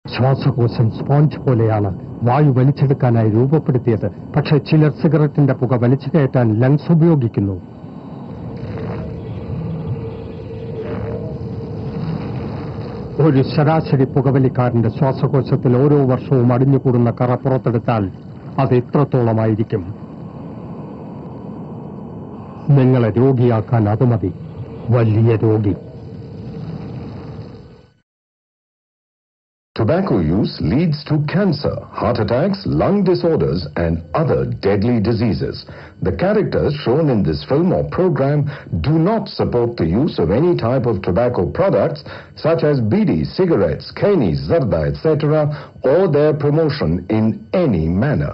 ശ്വാസകോശം സ്പോഞ്ച് പോലെയാണ് വായു വലിച്ചെടുക്കാനായി രൂപപ്പെടുത്തിയത് പക്ഷെ ചിലർ സിഗരറ്റിന്റെ പുക വലിച്ചു കയറ്റാൻ ലങ്സ് ഉപയോഗിക്കുന്നു ഒരു ശരാശരി പുകവലിക്കാരന്റെ ശ്വാസകോശത്തിൽ ഓരോ വർഷവും അടിഞ്ഞുകൂടുന്ന കറ പുറത്തെടുത്താൽ അത് എത്രത്തോളമായിരിക്കും നിങ്ങളെ രോഗിയാക്കാൻ അത് മതി വലിയ രോഗി Tobacco use leads to cancer, heart attacks, lung disorders, and other deadly diseases. The characters shown in this film or program do not support the use of any type of tobacco products such as bidi, cigarettes, kani, zarda, etc., or their promotion in any manner.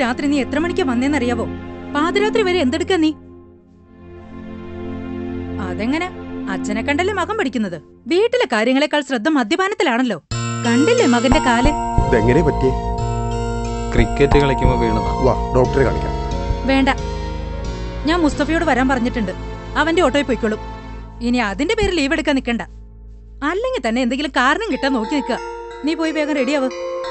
രാത്രി നീ എത്ര മണിക്കാ വന്നേന്നറിയാവോ പാതിരാത്രി വരെ എന്തെടുക്കാ നീ അതെങ്ങനെ അച്ഛനെ കണ്ടല്ലേ മകൻ പഠിക്കുന്നത് വീട്ടിലെ കാര്യങ്ങളെക്കാൾ ശ്രദ്ധ മദ്യപാനത്തിലാണല്ലോ കണ്ടില്ലേ മകന്റെ കാല് ഇതെങ്ങനെ പറ്റിയേ ക്രിക്കറ്റ് കളിക്കുമ്പോ വീണതാ വാ ഡോക്ടറെ കാണിക്കാം വേണ്ട ഞാൻ മുസ്തഫയോട് വരാൻ പറഞ്ഞിട്ടുണ്ട് അവന്റെ ഓട്ടോയിൽ പോയിക്കോളും ഇനി അതിന്റെ പേര് ലീവ് എടുക്കാൻ നിൽക്കണ്ട അല്ലെങ്കിൽ തന്നെ എന്തെങ്കിലും കാരണം കിട്ടാൻ നോക്കി നിൽക്കുക നീ പോയി വേഗം റെഡിയാവ്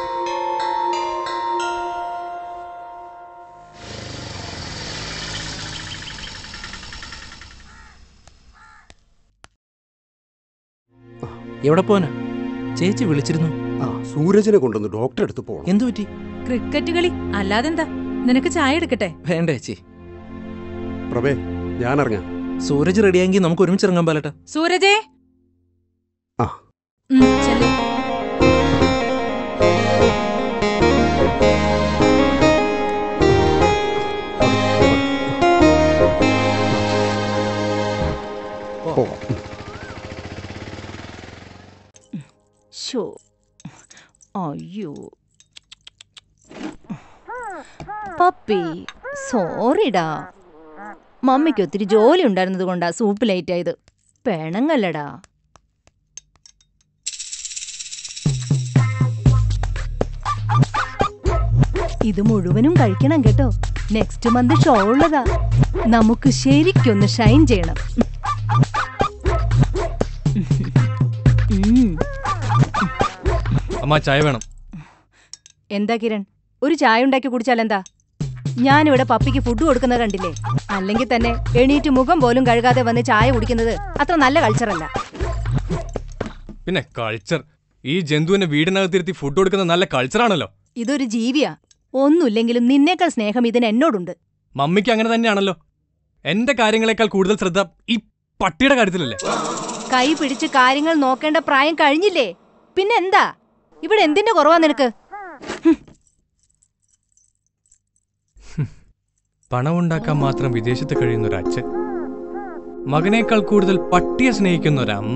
എവിടെ പോനാ ചേച്ചി വിളിച്ചിരുന്നു ആ സൂരജിനെ കൊണ്ടുവന്ന് ഡോക്ടറെ അടുത്ത് പോകണം എന്തു പറ്റി ക്രിക്കറ്റ് കളി അല്ലാതെന്താ നിനക്ക് ചായ എടുക്കട്ടെ വേണ്ട ചേച്ചി പ്രഭേ ഞാൻ ഇറങ്ങാം സൂരജ് റെഡിയായെങ്കിൽ നമുക്ക് ഒരുമിച്ച് ഇറങ്ങാൻ പാലട്ടാ സൂരജേ ആ. ഉം, ചെല്ല്. പോകാം ശോ അയ്യോ പപ്പി സോറിടാ മമ്മിക്ക് ഒത്തിരി ജോലി ഉണ്ടായിരുന്നത് കൊണ്ടാ സൂപ്പ് ലേറ്റ് ആയത് പെണങ്ങല്ലടാ ഇത് മുഴുവനും കഴിക്കണം കേട്ടോ നെക്സ്റ്റ് മന്ത് ഷോ ഉള്ളതാ നമുക്ക് ശരിക്കൊന്ന് ഷൈൻ ചെയ്യണം ഉം. അമ്മ ചായ വേണം എന്താ കിരൺ ഒരു ചായ ഉണ്ടാക്കി കുടിച്ചാൽ എന്താ ഞാനിവിടെ പപ്പിക്ക് ഫുഡ് കൊടുക്കുന്നത് കണ്ടില്ലേ അല്ലെങ്കിൽ തന്നെ എണീറ്റ് മുഖം പോലും കഴുകാതെ വന്ന് ചായ കുടിക്കുന്നത് അത്ര നല്ല കൾച്ചറല്ല പിന്നെ കൾച്ചർ ഈ ജന്തുവിനെ വീടിനകത്തിരുത്തി ഫുഡ് കൊടുക്കുന്ന നല്ല കൾച്ചറാണല്ലോ ഇതൊരു ജീവിയാ ഒന്നുമില്ലെങ്കിലും നിന്നേക്കാൾ സ്നേഹം ഇതിന് എന്നോടുണ്ട് മമ്മിക്ക് അങ്ങനെ തന്നെയാണല്ലോ എന്റെ കാര്യങ്ങളെക്കാൾ കൂടുതൽ ശ്രദ്ധ ഈ പട്ടിയുടെ കാര്യത്തിലല്ലേ കൈ പിടിച്ച് കാര്യങ്ങൾ നോക്കേണ്ട പ്രായം കഴിഞ്ഞില്ലേ പിന്നെ എന്താ ഇവിടെ എന്തിന്റെ കുറവാ നിനക്ക് പണമുണ്ടാക്കാൻ മാത്രം വിദേശത്ത് കഴിയുന്ന ഒരു അച്ഛൻ മകനേക്കാൾ കൂടുതൽ പട്ടിയെ സ്നേഹിക്കുന്ന ഒരമ്മ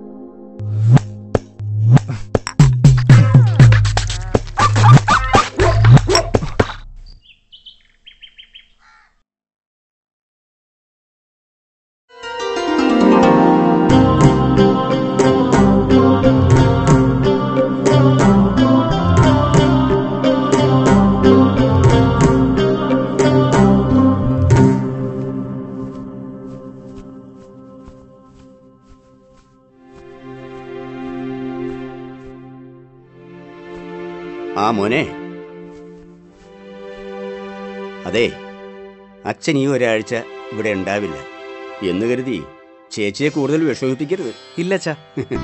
ആ മോനെ അതെ അച്ഛൻ ഈ ഒരാഴ്ച ഇവിടെ ഉണ്ടാവില്ല എന്ന് കരുതി ചേച്ചിയെ കൂടുതൽ വിഷമിപ്പിക്കരുത് ഇല്ലച്ചാ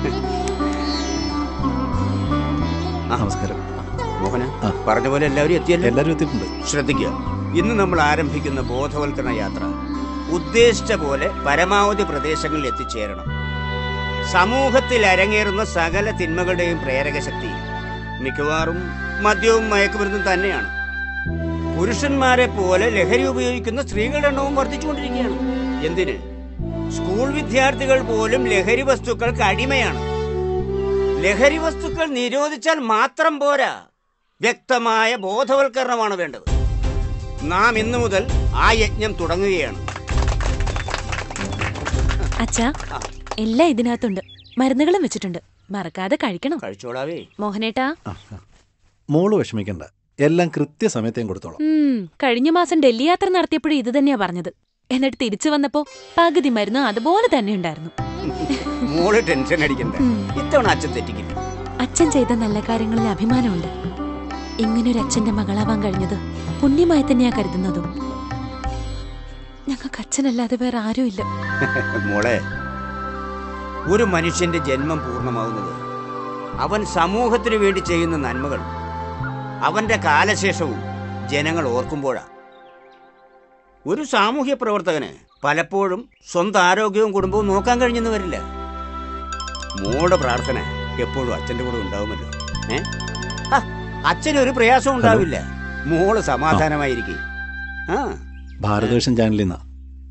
ആ, നമസ്കാരം മോഹന പറഞ്ഞ പോലെ എല്ലാവരും എത്തിയല്ലോ എല്ലാരും എത്തിയിട്ടുണ്ട് ശ്രദ്ധിക്കുക ഇന്ന് നമ്മൾ ആരംഭിക്കുന്ന ബോധവൽക്കരണ യാത്ര ഉദ്ദേശിച്ച പോലെ പരമാവധി പ്രദേശങ്ങളിൽ എത്തിച്ചേരണം സമൂഹത്തിൽ അരങ്ങേറുന്ന സകല തിന്മകളുടെയും പ്രേരക ശക്തി മിക്കവാറും മദ്യവും മയക്കുമരുന്നും തന്നെയാണ് പുരുഷന്മാരെ പോലെ ലഹരി ഉപയോഗിക്കുന്ന സ്ത്രീകളുടെ എണ്ണവും വർദ്ധിച്ചുകൊണ്ടിരിക്കുകയാണ് എന്തിന് സ്കൂൾ വിദ്യാർത്ഥികൾ പോലും ലഹരി വസ്തുക്കൾക്ക് അടിമയാണ് ലഹരി വസ്തുക്കൾ നിരോധിച്ചാൽ മാത്രം പോരാ വ്യക്തമായ ബോധവൽക്കരണമാണ് വേണ്ടത് നാം ഇന്നു മുതൽ ആ യജ്ഞം തുടങ്ങുകയാണ് അച്ഛാ എല്ലാം ഇതിനകത്തുണ്ട് മരുന്നുകളും വെച്ചിട്ടുണ്ട് മറക്കാതെ കഴിക്കണം കഴിച്ചോളാവേ മോഹനേട്ടാ മോള് വിഷമിക്കണ്ട എല്ലാം കൃത്യസമയത്തേം കൊടുത്തോളാം ഉം കഴിഞ്ഞ മാസം ഡൽഹി യാത്ര നടത്തിയപ്പോഴും ഇത് തന്നെയാ പറഞ്ഞത് എന്നിട്ട് തിരിച്ചു വന്നപ്പോ പകുതി മരുന്ന് അതുപോലെ തന്നെ ഉണ്ടായിരുന്നു മോള് ടെൻഷൻ അടിക്കണ്ട ഉം. ഇത്തവണ അച്ഛൻ തെറ്റിക്കില്ല അച്ഛൻ ചെയ്ത നല്ല കാര്യങ്ങളിൽ അഭിമാനമുണ്ട് ഇങ്ങനൊരു അച്ഛന്റെ മകളാവാൻ കഴിഞ്ഞത് പുണ്യമായി തന്നെയാ കരുതുന്നതും ഞങ്ങൾക്ക് അച്ഛനല്ലാതെ വേറെ ആരുമില്ല മോളെ ഒരു മനുഷ്യന്റെ ജന്മം പൂർണ്ണമാവുന്നത് അവൻ സമൂഹത്തിനു വേണ്ടി ചെയ്യുന്ന നന്മകൾ അവന്റെ കാലശേഷവും ജനങ്ങൾ ഓർക്കുമ്പോഴാ ഒരു സാമൂഹ്യ പ്രവർത്തകന് പലപ്പോഴും സ്വന്തം ആരോഗ്യവും കുടുംബവും നോക്കാൻ കഴിഞ്ഞെന്ന് വരില്ല മോളുടെ പ്രാർത്ഥന എപ്പോഴും അച്ഛന്റെ കൂടെ ഉണ്ടാവുമല്ലോ ഏ ആ, അച്ഛനൊരു പ്രയാസവും ഉണ്ടാവില്ല മോള് സമാധാനമായിരിക്കും ആ ഭാരതവേഷൻ ചാനലിൽ നിന്നാ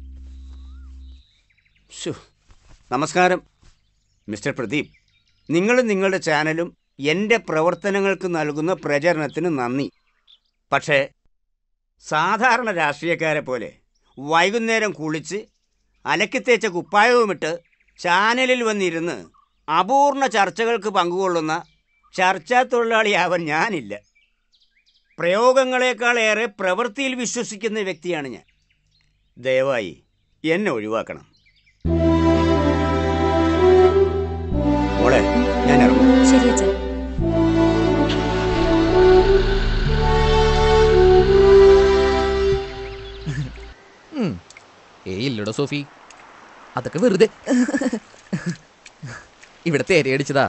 ശ്ശോ. നമസ്കാരം മിസ്റ്റർ പ്രദീപ് നിങ്ങളും നിങ്ങളുടെ ചാനലും എൻ്റെ പ്രവർത്തനങ്ങൾക്ക് നൽകുന്ന പ്രചരണത്തിന് നന്ദി പക്ഷേ സാധാരണ രാഷ്ട്രീയക്കാരെ പോലെ വൈകുന്നേരം കുളിച്ച് അലക്കിത്തേച്ച കുപ്പായവുമിട്ട് ചാനലിൽ വന്നിരുന്ന് അപൂർണ ചർച്ചകൾക്ക് പങ്കുകൊള്ളുന്ന ചർച്ചാ തൊഴിലാളിയാവാൻ ഞാനില്ല പ്രയോഗങ്ങളെക്കാൾ ഏറെ പ്രവൃത്തിയിൽ വിശ്വസിക്കുന്ന വ്യക്തിയാണ് ഞാൻ ദയവായി എന്നെ ഒഴിവാക്കണം മോളെ ഞാൻ ഇറങ്ങും ശരി അച്ഛൻ ഏയ് ഇല്ലടോ സോഫി അതൊക്കെ വെറുതെ ഇവിടെ തേരയടിച്ചതാ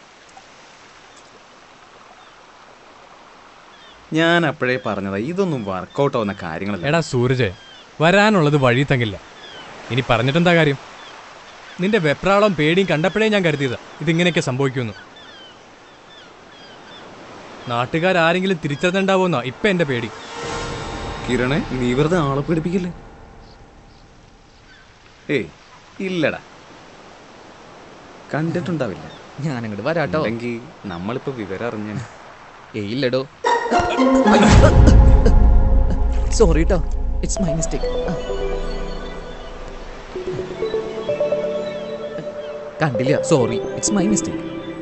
ഞാൻ അപ്പോഴേ പറഞ്ഞതാ ഇതൊന്നും വർക്കൗട്ട് ആവുന്ന കാര്യങ്ങളല്ല എടാ സൂരജ് വരാനുള്ളത് വഴി തങ്ങില്ല ഇനി പറഞ്ഞിട്ടെന്താ കാര്യം നിന്റെ വെപ്രാളം പേടിയും കണ്ടപ്പോഴേ ഞാൻ കരുതിയതാ ഇതിങ്ങനെയൊക്കെ സംഭവിക്കുമെന്ന് നാട്ടുകാരാരെങ്കിലും തിരിച്ചറിഞ്ഞിട്ടുണ്ടാവുമെന്നാ ഇപ്പൊ എന്റെ പേടി കിരണേ നീ വെറുതെ ആളെ പേടിപ്പിക്കില്ലേ ഏയ് ഇല്ലടാ കണ്ടിട്ടുണ്ടാവില്ല ഞാനങ്ങോട്ട് വരാട്ടോ അല്ലെങ്കിൽ നമ്മളിപ്പോ വിവരം അറിഞ്ഞ ഏയ് ഇല്ലടോ സോറി കേട്ടോ ഇറ്റ്സ് മൈ മിസ്റ്റേക്ക് കണ്ടില്ല sorry it's my mistake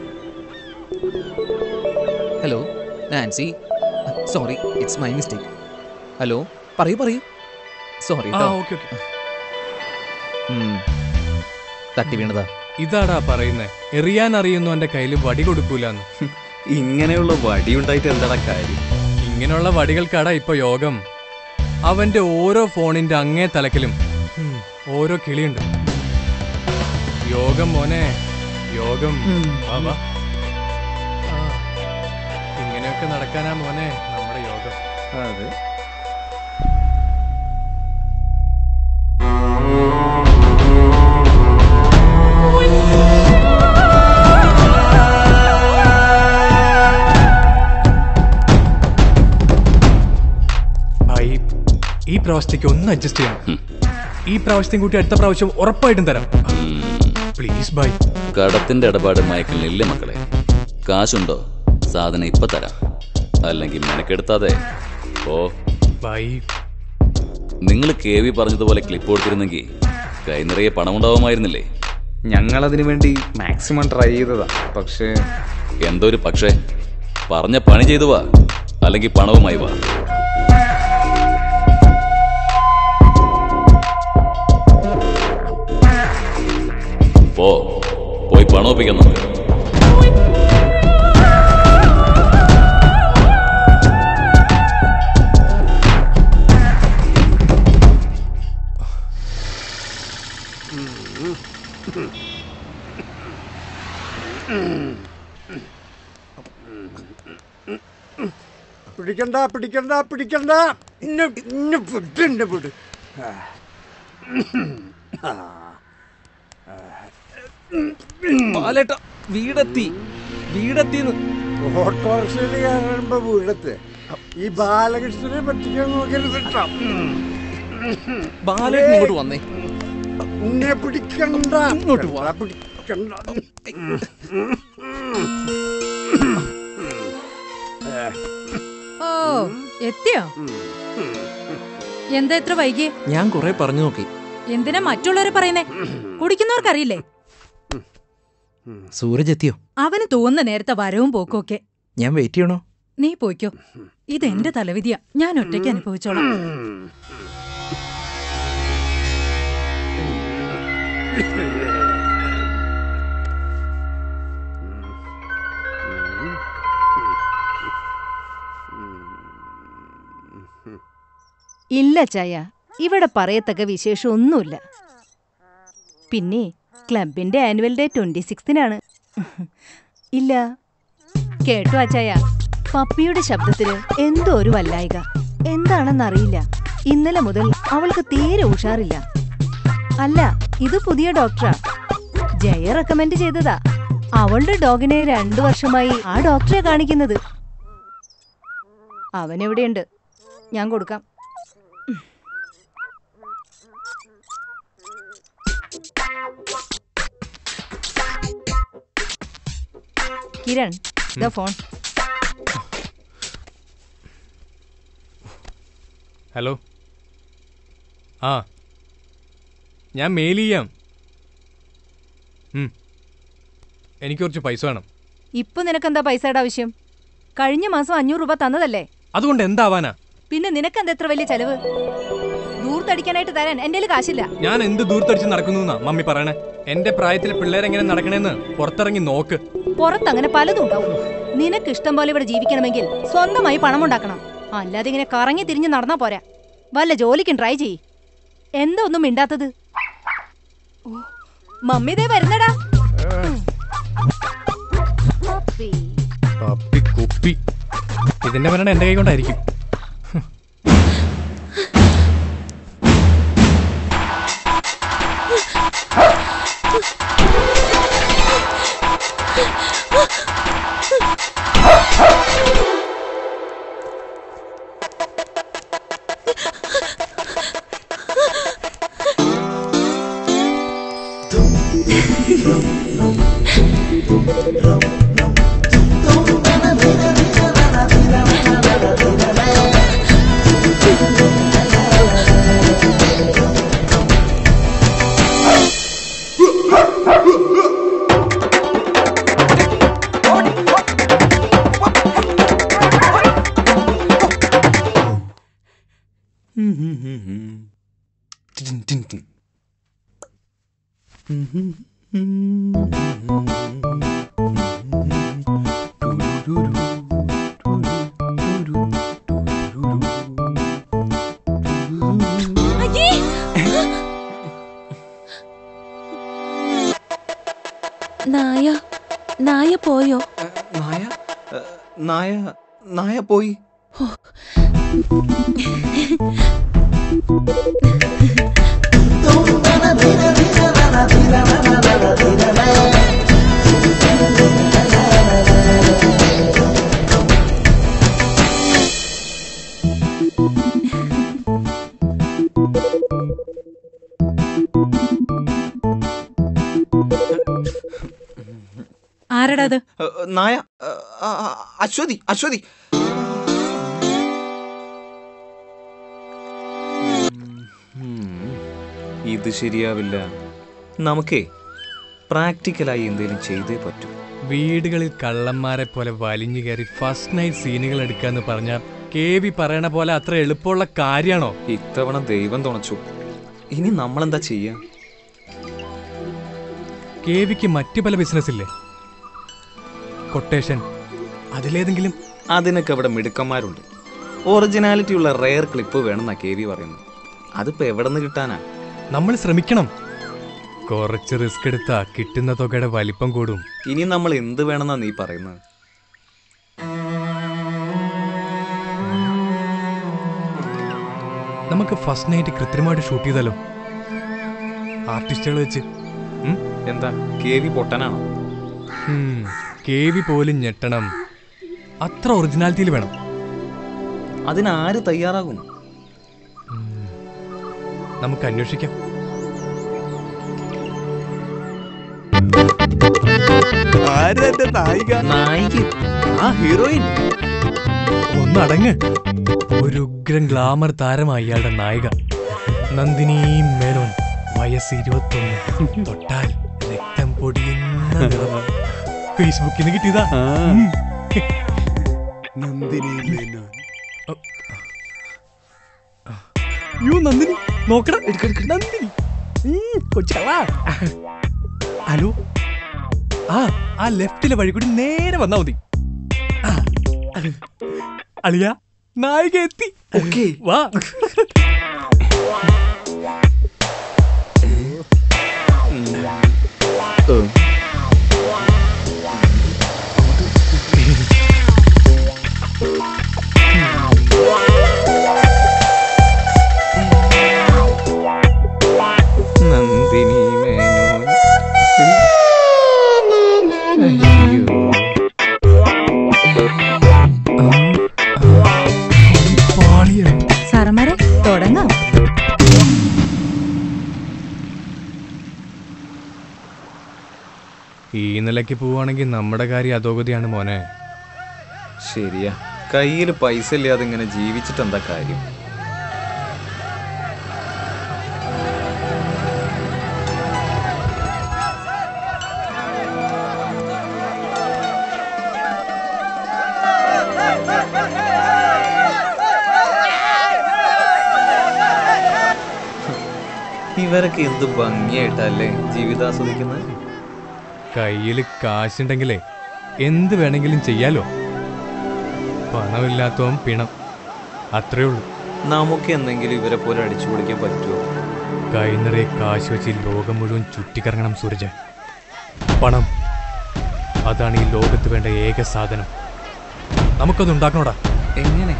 hello Nancy sorry it's my mistake hello പറയൂ പറയൂ സോറി ആ കേട്ടോ ഓക്കെ ഓക്കെ ഉം. തട്ടി വീണതാ ഇതാടാ പറയുന്നേ എറിയാൻ അറിയുന്നു എന്റെ കയ്യിൽ വടി കൊടുക്കൂലെന്ന് ഇങ്ങനെയുള്ള വടിയുണ്ടായിട്ട് എന്താടാ കാര്യം ഇങ്ങനെയുള്ള വടികൾക്കാടാ ഇപ്പൊ യോഗം അവന്റെ ഓരോ ഫോണിന്റെ അങ്ങേ തലക്കിലും ഉം, ഓരോ കിളിയുണ്ട് യോഗം മോനെ യോഗം വാ, വാ. ആ, ഇങ്ങനെയൊക്കെ നടക്കാനാ മോനെ നമ്മുടെ യോഗം അതെ ഭായി ഈ പ്രാവശ്യത്തേക്ക് ഒന്ന് അഡ്ജസ്റ്റ് ചെയ്യണം ഈ പ്രാവശ്യത്തെയും കൂട്ടി അടുത്ത പ്രാവശ്യം ഉറപ്പായിട്ടും തരാം പ്ലീസ് ബൈ കടത്തിന്റെ ഇടപാട് മയക്കലിനില്ല മക്കളെ കാശുണ്ടോ സാധനം ഇപ്പൊ തരാം അല്ലെങ്കിൽ മെനക്കെടുത്താതെ ഓ ബൈ നിങ്ങൾ കെ വി പറഞ്ഞതുപോലെ ക്ലിപ്പ് കൊടുത്തിരുന്നെങ്കിൽ കൈ നിറയെ പണമുണ്ടാവുമായിരുന്നില്ലേ ഞങ്ങൾ അതിനു വേണ്ടി മാക്സിമം ട്രൈ ചെയ്തതാ പക്ഷേ എന്തോ ഒരു പക്ഷേ പറഞ്ഞ പണി ചെയ്തു വാ അല്ലെങ്കിൽ പണവുമായി വാ പോ പോയി പണമൊപ്പിക്കാൻ നമുക്ക് പിടിക്കണ്ട പിടിക്കണ്ട പിടിക്കണ്ട ഇന്നെ ഇന്നെ വിട് ഇന്നെ വിട് ആ. ആ. ബാലേട്ട വീടെത്തി വീടെത്തിന്ന് ഓട്ടോറിക്ഷയിൽ കയറുമ്പോ വീടത്ത് ഈ ബാലകൃഷ്ണനെ പറ്റിക്കാൻ നോക്കരുത് ട്ടോ. ബാലേട്ടൻ ഇങ്ങോട്ട് വന്നേ ഇന്നെ പിടിക്കണ്ട ഇങ്ങോട്ട് വാ. പിടിക്കണ്ട ഓ എത്തിയോ എന്താ എത്ര വൈകി ഞാൻ കുറെ പറഞ്ഞു നോക്കി എന്തിനാ മറ്റുള്ളവരെ പറയുന്നേ കുടിക്കുന്നവർക്കറിയില്ലേ സൂരജ് എത്തിയോ അവന് തോന്നുന്ന നേരത്തെ വരവും പോക്കും ഒക്കെ ഞാൻ വെയിറ്റ് ചെയ്യണോ നീ പോയിക്കോ ഇത് എന്റെ തലവിധിയാ ഞാൻ ഒറ്റയ്ക്ക് അനുഭവിച്ചോളാം ഇല്ല ചായ ഇവിടെ പറയത്തക്ക വിശേഷം ഒന്നുമില്ല പിന്നെ ക്ലബിന്റെ ആനുവൽ ഡേ ട്വന്റി സിക്സ്തിനാണ് ഇല്ല കേട്ടോ അച്ചായ പപ്പിയുടെ ശബ്ദത്തിന് എന്തോ ഒരു വല്ലായിക എന്താണെന്നറിയില്ല ഇന്നലെ മുതൽ അവൾക്ക് തീരെ ഉഷാറില്ല അല്ല ഇത് പുതിയ ഡോക്ടറാ ജയ റെക്കമെൻഡ് ചെയ്തതാ അവളുടെ ഡോഗിനെ രണ്ടു വർഷമായി ആ ഡോക്ടറെ കാണിക്കുന്നത് അവനെവിടെയുണ്ട് ഞാൻ കൊടുക്കാം കിരൺ ദ ഫോൺ ഹലോ ആ ഞാൻ മെയിൽ ചെയ്യാം ഉം. എനിക്ക് കുറച്ച് പൈസ വേണം ഇപ്പൊ നിനക്കെന്താ പൈസയുടെ ആവശ്യം കഴിഞ്ഞ മാസം അഞ്ഞൂറ് രൂപ തന്നതല്ലേ അതുകൊണ്ട് എന്താവാനാ പിന്നെ നിനക്കെന്താ എത്ര വലിയ ചെലവ് ദൂർത്തടിക്കാനായിട്ട് തരാൻ എന്റെ കയ്യില് കാശില്ല ഞാൻ എന്ത് ദൂരത്തടിച്ച് നടക്കുന്നു എന്നാ മമ്മി പറയണേ എന്റെ പ്രായത്തിൽ പിള്ളേരെങ്ങനെ നടക്കണേന്ന് പുറത്തിറങ്ങി നോക്ക് പുറത്ത് അങ്ങനെ പലതും ഉണ്ടാവും നിനക്ക് ഇഷ്ടം പോലെ ഇവിടെ ജീവിക്കണമെങ്കിൽ സ്വന്തമായി പണമുണ്ടാക്കണം അല്ലാതെ ഇങ്ങനെ കറങ്ങി തിരിഞ്ഞ് നടന്നാ പോരാ വല്ല ജോലിക്കും ട്രൈ ചെയ് എന്താ ഒന്നും മിണ്ടാത്തത് ഓ, മമ്മി ദേ വരുന്നടാ പപ്പി. പപ്പി കുപ്പി ഇതിന്റെ ഭരണം എന്റെ കൈ കൊണ്ടായിരിക്കും നായ നായ പോയോ നായ ഏ, നായ നായ പോയി ആരടാ അത് ഏ, നായ ഏ, ആ, ആ, അശ്വതി അശ്വതി ഉം, ഇത് ശരിയാവില്ല നമുക്കേ പ്രാക്ടിക്കലായി എന്തെങ്കിലും ചെയ്തേ പറ്റൂ വീടുകളിൽ കള്ളന്മാരെ പോലെ വലിഞ്ഞു കയറി ഫസ്റ്റ് നൈറ്റ് സീനുകൾ എടുക്കാന്ന് പറഞ്ഞ കെ വി പറയണ പോലെ അത്ര എളുപ്പമുള്ള കാര്യാണോ ഇത്തവണ ദൈവം തുണച്ചു ഇനി നമ്മളെന്താ ചെയ്യാ കെ വിക്ക് മറ്റു പല ബിസിനസ് ഇല്ലേ കൊട്ടേഷൻ അതിലേതെങ്കിലും അതിനൊക്കെ അവിടെ മിടുക്കന്മാരുണ്ട് ഒറിജിനാലിറ്റി ഉള്ള റെയർ ക്ലിപ്പ് വേണമെന്നാ കെ വി പറയുന്നത് അതിപ്പോ എവിടെ നിന്ന് കിട്ടാനാ നമ്മൾ ശ്രമിക്കണം കുറച്ച് റിസ്ക് എടുത്താ കിട്ടുന്ന തുകയുടെ വലിപ്പം കൂടും ഇനി നമ്മൾ എന്ത് വേണമെന്നാ നീ പറയുന്നത് നമുക്ക് ഫസ്റ്റ് നൈറ്റ് കൃത്രിമമായിട്ട് ഷൂട്ട് ചെയ്താലോ ആർട്ടിസ്റ്റുകൾ വെച്ച് ഉം? എന്താ കെ വി പൊട്ടനാണോ ഉം, കെ വി പോലും ഞെട്ടണം അത്ര ഒറിജിനാലിറ്റിയിൽ വേണം അതിനാര് തയ്യാറാകും നമുക്ക് അന്വേഷിക്കാം ആരെന്റെ നായിക നായിക ആ ഹീറോയിൻ ഒന്നടങ്ങ് ഒരു ഉഗ്രൻ ഗ്ലാമർ താരമായി ഇയാളുടെ നായിക നന്ദിനി മേനോൻ വയസ്സ് ഇരുപത്തൊന്ന് തൊട്ടാൽ രക്തം പൊടിയുന്ന നിറം. ഫേസ്ബുക്കിൽ നിന്ന് കിട്ടിയതാ ഉം. നന്ദിനി മേനോൻ യോ നന്ദിനി നോക്കടാ നന്ദിനി ഉം, കൊച്ചളാ ഹലോ ആ ആ ലെഫ്റ്റിലെ വഴി കൂടി നേരെ വന്നാ മതി ആ. അളിയ നായിക എത്തി ഓക്കേ വാ നന്ദിനി മേനോൻ അയ്യോ സാറന്മാരെ തുടങ്ങാം ഈ നിലയ്ക്ക് പോവാണെങ്കിൽ നമ്മുടെ കാര്യം അധോഗതിയാണ് മോനെ ശരിയാ കയ്യിൽ പൈസ ഇല്ലാതെ ഇങ്ങനെ ജീവിച്ചിട്ട് എന്താ കാര്യം ഇവരൊക്കെ എന്ത് ഭംഗിയായിട്ടല്ലേ ജീവിതം ആസ്വദിക്കുന്നത് കയ്യിൽ കാശുണ്ടെങ്കിലേ എന്ത് വേണമെങ്കിലും ചെയ്യാലോ പണമില്ലാത്തവൻ പിണം അത്രേ ഉള്ളൂ നമുക്ക് എന്തെങ്കിലും ഇവരെ പോലെ അടിച്ചു പൊളിക്കാൻ പറ്റുമോ കൈ നിറയെ കാശ് വെച്ച് ഈ ലോകം മുഴുവൻ ചുറ്റിക്കറങ്ങണം സൂരജ് പണം അതാണ് ഈ ലോകത്ത് വേണ്ട ഏക സാധനം നമുക്കത് ഉണ്ടാക്കണോടാ എങ്ങനെ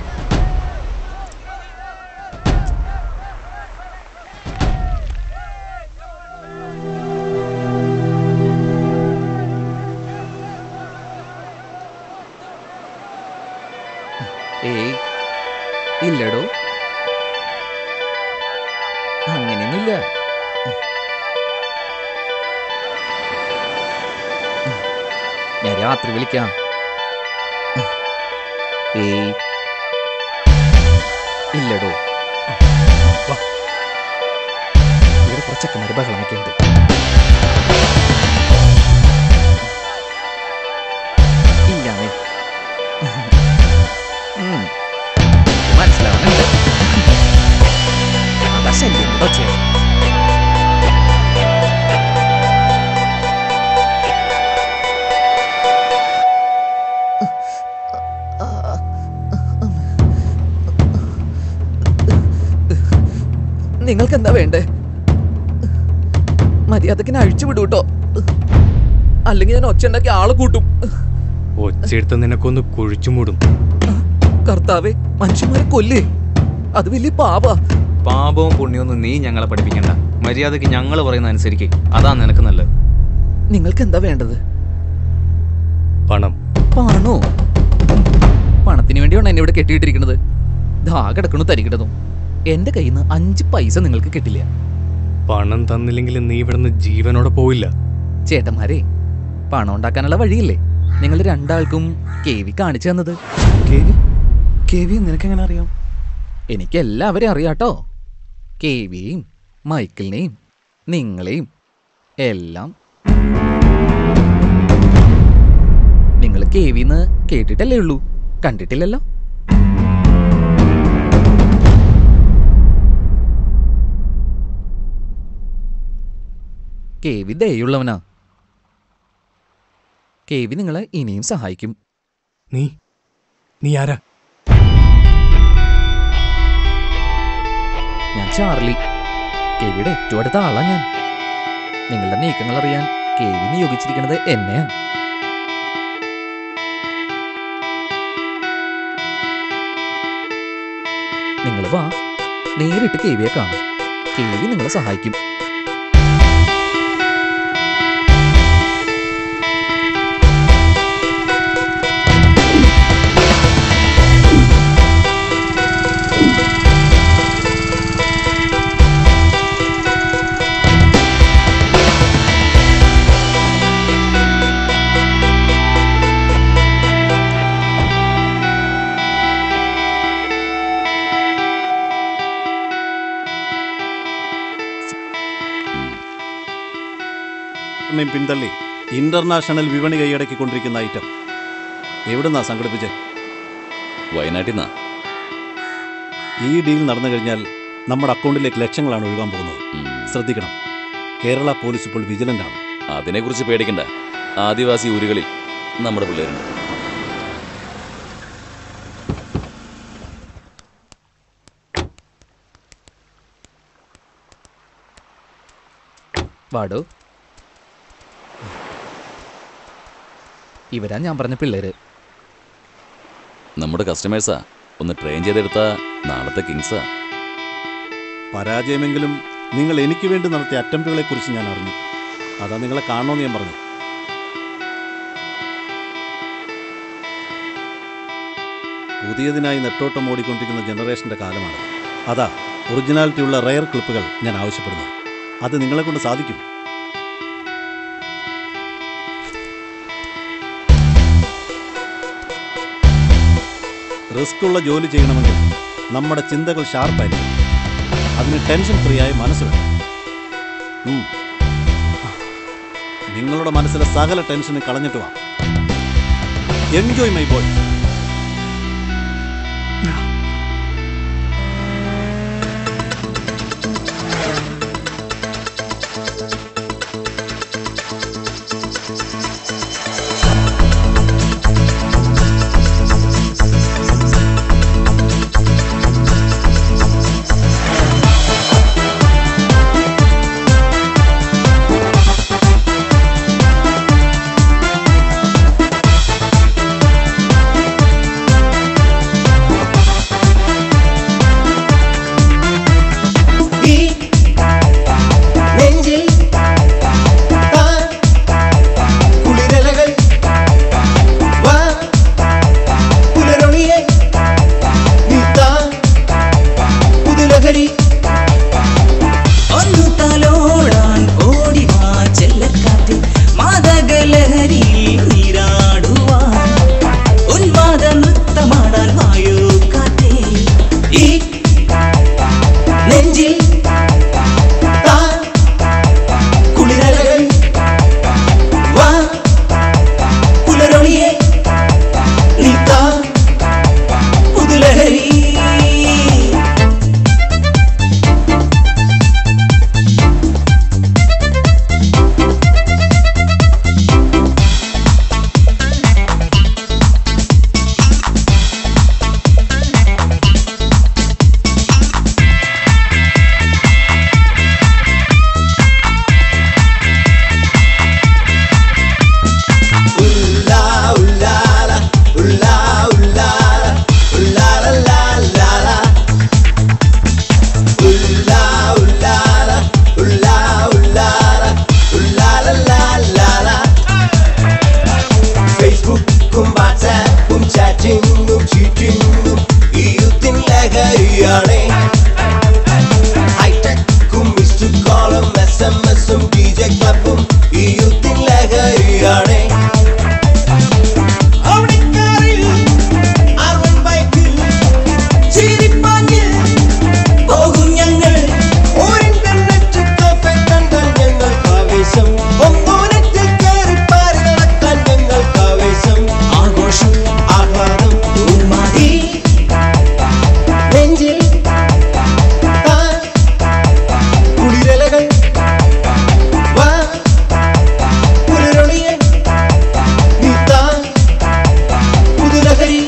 ഏയ് ഇല്ലടോ അങ്ങനെയൊന്നുമില്ല ഞാൻ രാത്രി വിളിക്കാം ഏയ് ഇല്ലടോ വാ. ഇവിടെ കുറച്ചൊക്കെ ബഹളം വയ്ക്കുന്നുണ്ട് ഇല്ലാന്നേ ഉം. മനസ്സിലാവുന്നുണ്ട് അതാ ശല്യം ഓക്കെ നിങ്ങൾക്ക് എന്താ വേണ്ടേ മര്യാദക്കിനെ അഴിച്ചു വിടൂട്ടോ അല്ലെങ്കിൽ ഞാൻ ഒച്ച ഉണ്ടാക്കി ആളെ കൂട്ടും ഒച്ചയെടുത്ത് നിനക്കൊന്ന് കുഴിച്ചു മൂടും കർത്താവെ മനുഷ്യന്മാരെ കൊല്ലേ അത് വലിയ പാപാ പാപവും പുണ്യവും നീ ഞങ്ങളെ പഠിപ്പിക്കണ്ട മര്യാദക്ക് ഞങ്ങൾ പറയുന്ന അനുസരിക്ക് അതാ നിനക്ക് നല്ലത് നിങ്ങൾക്ക് എന്താ വേണ്ടത് പണം പണോ പണത്തിന് വേണ്ടിയാണ് എന്നെ ഇവിടെ കെട്ടിയിട്ടിരിക്കുന്നത് ദാ കിടക്കണു തരികിടതും എന്റെ കയ്യിൽ നിന്ന് അഞ്ച് പൈസ നിങ്ങൾക്ക് കിട്ടില്ല പണം തന്നില്ലെങ്കിൽ നീ ഇവിടുന്ന് ജീവനോടെ പോവില്ല ചേട്ടന്മാരെ പണം ഉണ്ടാക്കാനുള്ള വഴിയില്ലേ നിങ്ങൾ രണ്ടാൾക്കും കെ വി കാണിച്ചു തന്നത് കെ വി നിനക്കെങ്ങനെ അറിയാം എനിക്ക് എല്ലാവരെയും അറിയാട്ടോ കെ വിയെയും മൈക്കിളിനെയും നിങ്ങളെയും എല്ലാം നിങ്ങൾ കെ വിന്ന് കേട്ടിട്ടല്ലേ ഉള്ളൂ കണ്ടിട്ടില്ലല്ലോ കെ വി ദയുള്ളവനാ കെ വി നിങ്ങളെ ഇനിയും സഹായിക്കും നീ നീ ആരാ ഞാൻ ചാർലി കെവിയുടെ ഏറ്റവും അടുത്ത ആളാ ഞാൻ നിങ്ങളുടെ നീക്കങ്ങൾ അറിയാൻ കെവി നിയോഗിച്ചിരിക്കുന്നത് എന്നെയാ നിങ്ങൾ വാ നേരിട്ട് കെവിയെ കാണും കെവി നിങ്ങളെ സഹായിക്കും യും പിന്തള്ളി ഇന്റർനാഷണൽ വിപണി കൈയടക്കിക്കൊണ്ടിരിക്കുന്ന ഐറ്റം എവിടുന്നാ സംഘടിപ്പിച്ചേ വയനാട്ടിൽ നിന്നാ ഈ ഡീൽ നടന്നു കഴിഞ്ഞാൽ നമ്മുടെ അക്കൗണ്ടിലേക്ക് ലക്ഷങ്ങളാണ് ഒഴുകാൻ പോകുന്നത് ശ്രദ്ധിക്കണം കേരള പോലീസ് ഇപ്പോൾ വിജിലന്റ് ആണ് അതിനെക്കുറിച്ച് പേടിക്കണ്ട ആദിവാസി ഊരുകളിൽ നമ്മുടെ പിള്ളേരുണ്ട് വാടോ ഇവരാ ഞാൻ പറഞ്ഞ പിള്ളേര് നമ്മുടെ കസ്റ്റമേഴ്സാ ഒന്ന് ട്രെയിൻ ചെയ്തെടുത്താ നാളത്തെ കിങ്സാ പരാജയമെങ്കിലും നിങ്ങൾ എനിക്ക് വേണ്ടി നടത്തിയ അറ്റംപ്റ്റുകളെ കുറിച്ച് ഞാൻ അറിഞ്ഞു അതാ നിങ്ങളെ കാണണമെന്ന് ഞാൻ പറഞ്ഞു പുതിയതിനായി നെട്ടോട്ടം ഓടിക്കൊണ്ടിരിക്കുന്ന ജനറേഷന്റെ കാലമാണ് അതാ ഒറിജിനാലിറ്റിയുള്ള റയർ ക്ലിപ്പുകൾ ഞാൻ ആവശ്യപ്പെടുന്നു അത് നിങ്ങളെ കൊണ്ട് സാധിക്കും റിസ്ക് ഉള്ള ജോലി ചെയ്യണമെങ്കിൽ നമ്മുടെ ചിന്തകൾ ഷാർപ്പായിരിക്കും അതിന് ടെൻഷൻ ഫ്രീ ആയ മനസ്സ് വേണം ഉം. നിങ്ങളുടെ മനസ്സിലെ സകല ടെൻഷനും കളഞ്ഞിട്ട് വാ എൻജോയ് മൈ ബോയ് നെഞ്ചിൽ താ കുളിരലകൾ വാ പുലരൊളിയെ നീ താ പുതുലഹരി Ulla, ullala, ulla, ullala, ullala, la, la, la. Ulla, ullala, ulla, ullala, ullala, la, la, la. ഫേസ്ബുക്കും വാട്സാപ്പും ചാറ്റിങ്ങും ചീറ്റിങ്ങും ഈ യുദ്ധത്തിൻ ലഹരിയാണേ ഹൈടെക്കും മിസ്ഡ് കോളും എസ് എം എസും ഡി ജെ ക്ലബും ഈ യുദ്ധത്തിൻ ലഹരിയാണേ ഓടിക്കാറിൽ അറുവൻ ബൈക്കിൽ ചിരിപ്പാഞ്ഞ് പോകും ഞങ്ങൾ ഒരു ഇന്റർനെറ്റ് കഫേ കണ്ടാൽ ഞങ്ങൾക്ക് ആവേശം ഒമ്പൂരത്തിൽ കയറി പാറി നടക്കാൻ ഞങ്ങൾക്ക് ആവേശം ആഘോഷം ആഹ്ലാദം ഉന്മാതി നെഞ്ചിൽ താ കുളിരലകൾ വാ പുലരൊളിയെ നീ താ പുതുലഹരി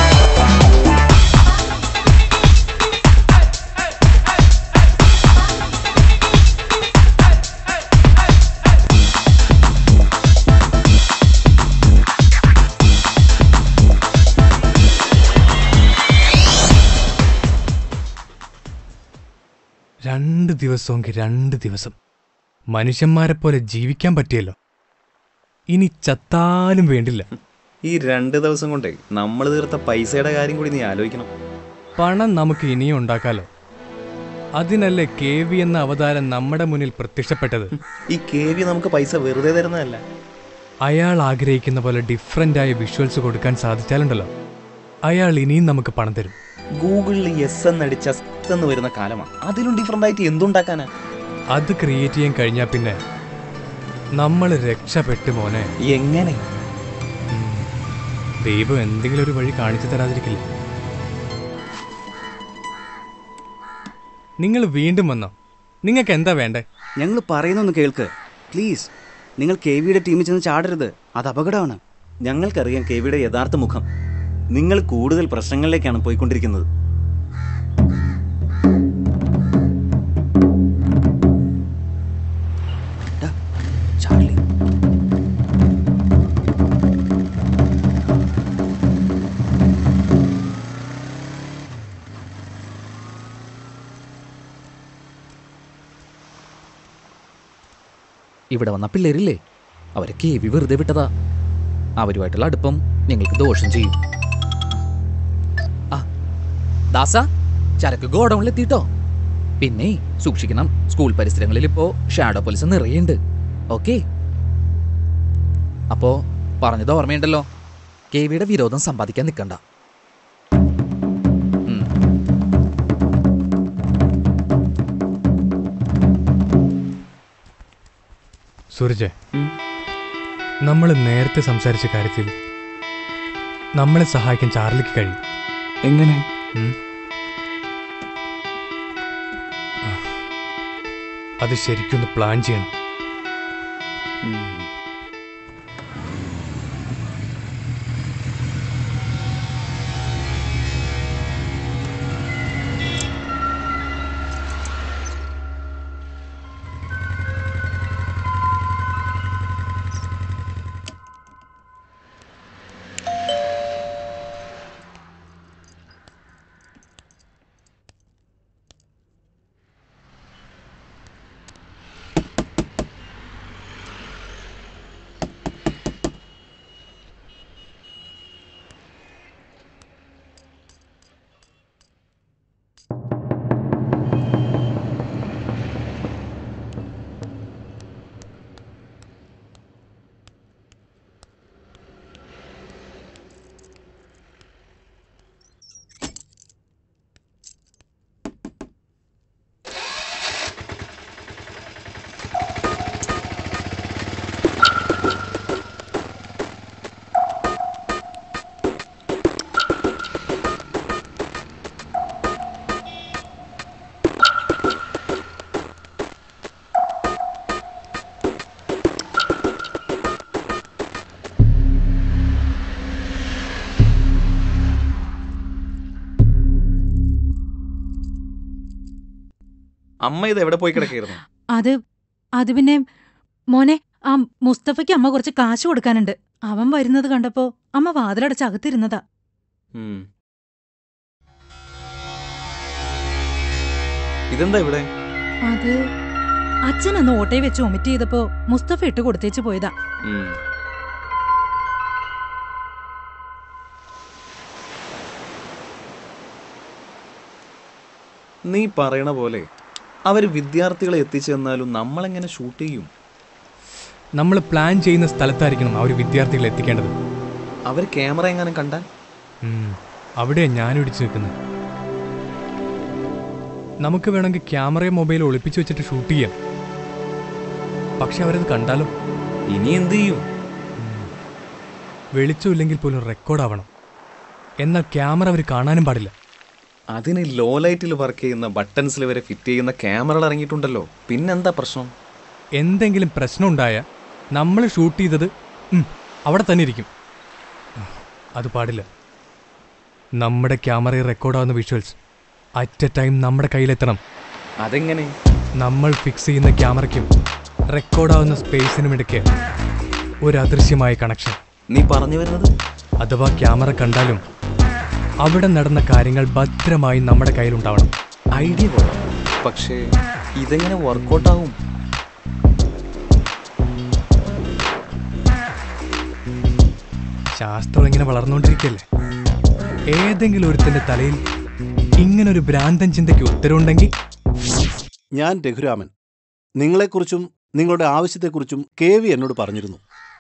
രണ്ട് ദിവസമെങ്കിൽ രണ്ട് ദിവസം മനുഷ്യന്മാരെ പോലെ ജീവിക്കാൻ പറ്റിയല്ലോ ഇനി ചത്താലും വേണ്ടില്ല ഈ രണ്ട് ദിവസം കൊണ്ടേ നമ്മൾ തീർത്ത പൈസയുടെ കാര്യം കൂടി നീ ആലോചിക്കണം പണം നമുക്ക് ഇനിയും ഉണ്ടാക്കാലോ അതിനല്ലേ കെ വി എന്ന അവതാരം നമ്മുടെ മുന്നിൽ പ്രത്യക്ഷപ്പെട്ടത് ഈ കെ വി നമുക്ക് പൈസ വെറുതെ തരുന്നതല്ല അയാൾ ആഗ്രഹിക്കുന്ന പോലെ ഡിഫറൻ്റ് ആയ വിഷ്വൽസ് കൊടുക്കാൻ സാധിച്ചാലുണ്ടല്ലോ അയാൾ ഇനിയും നമുക്ക് പണം തരും ഗൂഗിളിൽ യെസ് എന്നടിച്ച എന്ന് വരുന്ന കാലമാണ് അതിലും ഡിഫറെന്റ് ആയിട്ട് എന്തുണ്ടാക്കാനാ അത് ക്രിയേറ്റ് ചെയ്യാൻ കഴിഞ്ഞാൽ പിന്നെ നമ്മൾ രക്ഷപ്പെട്ടു മോനെ എങ്ങനെ ദൈവം എന്തെങ്കിലും ഒരു വഴി കാണിച്ചു തരാതിരിക്കില്ല നിങ്ങൾ വീണ്ടും വന്നോ നിങ്ങൾക്ക് എന്താ വേണ്ടേ ഞങ്ങൾ പറയുന്നൊന്ന് കേൾക്ക് പ്ലീസ് നിങ്ങൾ കെ വിയുടെ ടീമിൽ ചെന്ന് ചാടരുത് അത് അപകടമാണ് ഞങ്ങൾക്കറിയാം കെ വിയുടെ യഥാർത്ഥ മുഖം നിങ്ങൾ കൂടുതൽ പ്രശ്നങ്ങളിലേക്കാണ് പോയിക്കൊണ്ടിരിക്കുന്നത് ചാർലി ഇവിടെ വന്ന പിള്ളേരില്ലേ അവരെ കെ വി വെറുതെ വിട്ടതാ അവരുമായിട്ടുള്ള അടുപ്പം ഞങ്ങൾക്ക് ദോഷം ചെയ്യും ആ ദാസ ചരക്ക് ഗോഡൗണിൽ എത്തിയിട്ടോ പിന്നെ സൂക്ഷിക്കണം സ്കൂൾ പരിസരങ്ങളിൽ ഇപ്പോ ഷാഡോ പോലീസ് നിറയുണ്ട് ഓക്കെ അപ്പോ പറഞ്ഞത് ഓർമ്മയുണ്ടല്ലോ കെ വിയുടെ വിരോധം സമ്പാദിക്കാൻ നിൽക്കണ്ട സൂരജ് നമ്മൾ നേരത്തെ സംസാരിച്ച കാര്യത്തിൽ നമ്മളെ സഹായിക്കാൻ ചാർലിക്ക് കഴിയും എങ്ങനെ അത് ശരിക്കൊന്ന് പ്ലാൻ ചെയ്യണം അമ്മ ഇത് എവിടെ പോയി കിടക്കായിരുന്നു അത് അത് പിന്നെ മോനെ ആ മുസ്തഫയ്ക്ക് അമ്മ കുറച്ച് കാശ് കൊടുക്കാനുണ്ട് അവൻ വരുന്നത് കണ്ടപ്പോ അമ്മ വാതിലടച്ച് അകത്തിരുന്നതാ ഉം. ഇതെന്താ ഇവിടെ അത് അച്ഛൻ അന്ന് ഓട്ടയെ വെച്ച് ഒമിറ്റ് ചെയ്തപ്പോ മുസ്തഫ ഇട്ട് കൊടുത്തേച്ച് പോയതാ ഉം. നീ പറയണ പോലെ അവര് വിദ്യാർത്ഥികളെ എത്തിച്ചെന്നാലും നമ്മളെങ്ങനെ ഷൂട്ട് ചെയ്യും നമ്മൾ പ്ലാൻ ചെയ്യുന്ന സ്ഥലത്തായിരിക്കണം അവർ വിദ്യാർത്ഥികളെ എത്തിക്കേണ്ടത് അവർ ക്യാമറ എങ്ങാനും കണ്ടാൽ ഉം, അവിടെയാ ഞാൻ ഇടിച്ചു നിൽക്കുന്നത് നമുക്ക് വേണമെങ്കിൽ ക്യാമറയും മൊബൈലും ഒളിപ്പിച്ചു വെച്ചിട്ട് ഷൂട്ട് ചെയ്യാം പക്ഷെ അവരത് കണ്ടാലോ ഇനി എന്ത് ചെയ്യും വെളിച്ചമില്ലെങ്കിൽ പോലും റെക്കോർഡ് ആവണം എന്നാൽ ക്യാമറ അവർ കാണാനും പാടില്ല അതിന് ലോ ലൈറ്റിൽ വർക്ക് ചെയ്യുന്ന ബട്ടൺസിൽ വരെ ഫിറ്റ് ചെയ്യുന്ന ക്യാമറകൾ ഇറങ്ങിയിട്ടുണ്ടല്ലോ പിന്നെന്താ പ്രശ്നം എന്തെങ്കിലും പ്രശ്നം ഉണ്ടായ നമ്മൾ ഷൂട്ട് ചെയ്തത് ഉം, അവിടെ തന്നെ ഇരിക്കും അത് പാടില്ല നമ്മുടെ ക്യാമറയിൽ റെക്കോർഡാവുന്ന വിഷ്വൽസ് അറ്റ് എ ടൈം നമ്മുടെ കയ്യിലെത്തണം അതെങ്ങനെ നമ്മൾ ഫിക്സ് ചെയ്യുന്ന ക്യാമറയ്ക്കും റെക്കോർഡാവുന്ന സ്പേസിനും ഇടയ്ക്ക് ഒരു അദൃശ്യമായ കണക്ഷൻ നീ പറഞ്ഞു വരുന്നത് അഥവാ ക്യാമറ കണ്ടാലും അവിടെ നടന്ന കാര്യങ്ങൾ ഭദ്രമായി നമ്മുടെ കയ്യിലുണ്ടാവണം ഐഡിയ കൊള്ളാം പക്ഷേ ഇതെങ്ങനെ വർക്കൗട്ട് ആവും ശാസ്ത്രം ഇങ്ങനെ വളർന്നുകൊണ്ടിരിക്കല്ലേ ഏതെങ്കിലും ഒരുത്തന്റെ തലയിൽ ഇങ്ങനൊരു ഭ്രാന്തൻ ചിന്തയ്ക്ക് ഉത്തരവുണ്ടെങ്കിൽ ഞാൻ രഘുരാമൻ നിങ്ങളെക്കുറിച്ചും നിങ്ങളുടെ ആവശ്യത്തെക്കുറിച്ചും കെ വി എന്നോട് പറഞ്ഞിരുന്നു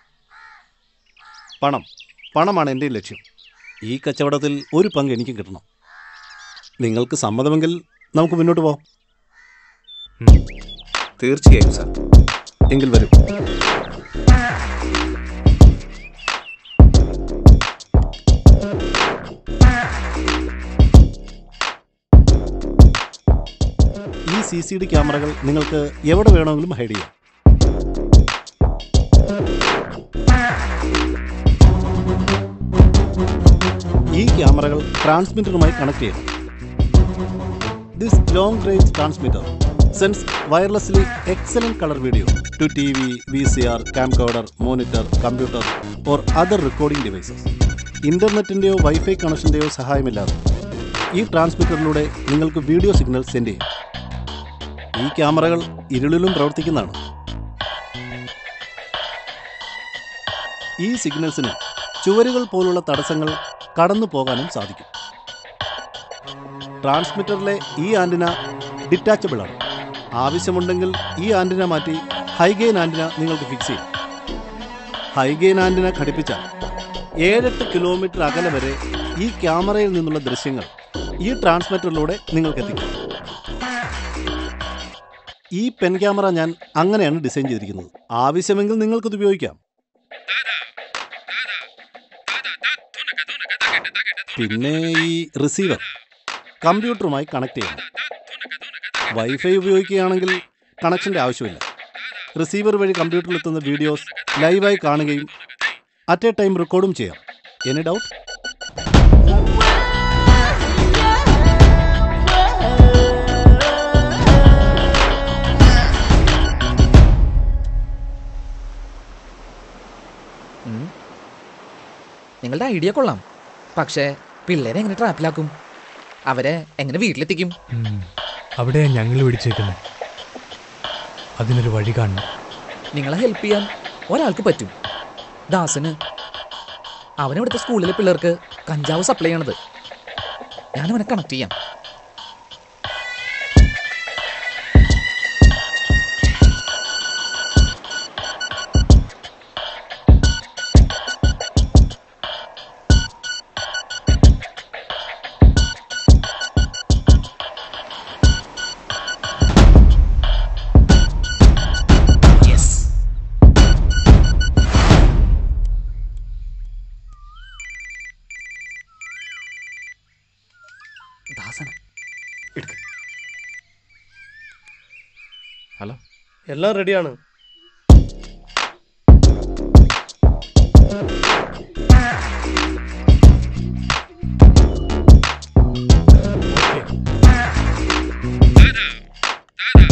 പണം പണമാണ് എൻ്റെ ലക്ഷ്യം ഈ കച്ചവടത്തിൽ ഒരു പങ്ക് എനിക്കും കിട്ടണം നിങ്ങൾക്ക് സമ്മതമെങ്കിൽ നമുക്ക് മുന്നോട്ട് പോവാം തീർച്ചയായും സാർ എങ്കിൽ വരൂ ഈ സി സി ഡി ക്യാമറകൾ നിങ്ങൾക്ക് എവിടെ വേണമെങ്കിലും ഹൈഡ് ചെയ്യാം ഈ ക്യാമറകൾ ട്രാൻസ്മിറ്ററുമായി കണക്ട് ചെയ്യണം this long range transmitter sense wirelessly excellent colour video to T V V C R camcorder monitor computer or other recording devices ഇന്റർനെറ്റിന്റെയോ വൈഫൈ കണക്ഷന്റെയോ സഹായമില്ലാതെ ഈ ട്രാൻസ്മിറ്ററിലൂടെ നിങ്ങൾക്ക് വീഡിയോ സിഗ്നൽ സെൻഡ് ചെയ്യും ഈ ക്യാമറകൾ ഇരുളിലും പ്രവർത്തിക്കുന്നതാണ് ഈ സിഗ്നൽസിന് ചുവരുകൾ പോലുള്ള തടസ്സങ്ങൾ കടന്നു പോകാനും സാധിക്കും ട്രാൻസ്മിറ്ററിലെ ഈ ആന്റിന ഡിറ്റാച്ചബിൾ ആണ് ആവശ്യമുണ്ടെങ്കിൽ ഈ ആന്റിന മാറ്റി ഹൈഗെയിൻ ആന്റിന നിങ്ങൾക്ക് ഫിക്സ് ചെയ്യും ഹൈഗെയിൻ ആന്റിന ഘടിപ്പിച്ചാൽ ഏഴെട്ട് കിലോമീറ്റർ അകലെ വരെ ഈ ക്യാമറയിൽ നിന്നുള്ള ദൃശ്യങ്ങൾ ഈ ട്രാൻസ്മിറ്ററിലൂടെ നിങ്ങൾക്ക് എത്തിക്കും ഈ പെൻ ക്യാമറ ഞാൻ അങ്ങനെയാണ് ഡിസൈൻ ചെയ്തിരിക്കുന്നത് ആവശ്യമെങ്കിൽ നിങ്ങൾക്കത് ഉപയോഗിക്കാം പിന്നെ ഈ റിസീവർ കമ്പ്യൂട്ടറുമായി കണക്ട് ചെയ്യണം വൈഫൈ ഉപയോഗിക്കുകയാണെങ്കിൽ കണക്ഷൻ്റെ ആവശ്യമില്ല റിസീവർ വഴി കമ്പ്യൂട്ടറിൽ എത്തുന്ന വീഡിയോസ് ലൈവായി കാണുകയും അറ്റ് എ ടൈം റെക്കോർഡും ചെയ്യാം എനി ഡൗട്ട് ഉം. നിങ്ങളുടെ ഐഡിയ കൊള്ളാം പക്ഷേ പിള്ളേരെ എങ്ങനെ ട്രാപ്പിലാക്കും അവരെ എങ്ങനെ വീട്ടിലെത്തിക്കും ഉം, അവിടെയാ ഞങ്ങൾ പിടിച്ചേക്കുന്നത് അതിനൊരു വഴി കാണണം നിങ്ങളെ ഹെൽപ്പ് ചെയ്യാൻ ഒരാൾക്ക് പറ്റും ദാസന് അവനിവിടുത്തെ സ്കൂളിലെ പിള്ളേർക്ക് കഞ്ചാവ് സപ്ലൈ ചെയ്യണത് ഞാനവനെ കണക്ട് ചെയ്യാം ദാസന ഹലോ എല്ലാം റെഡിയാണ് ഓക്കെ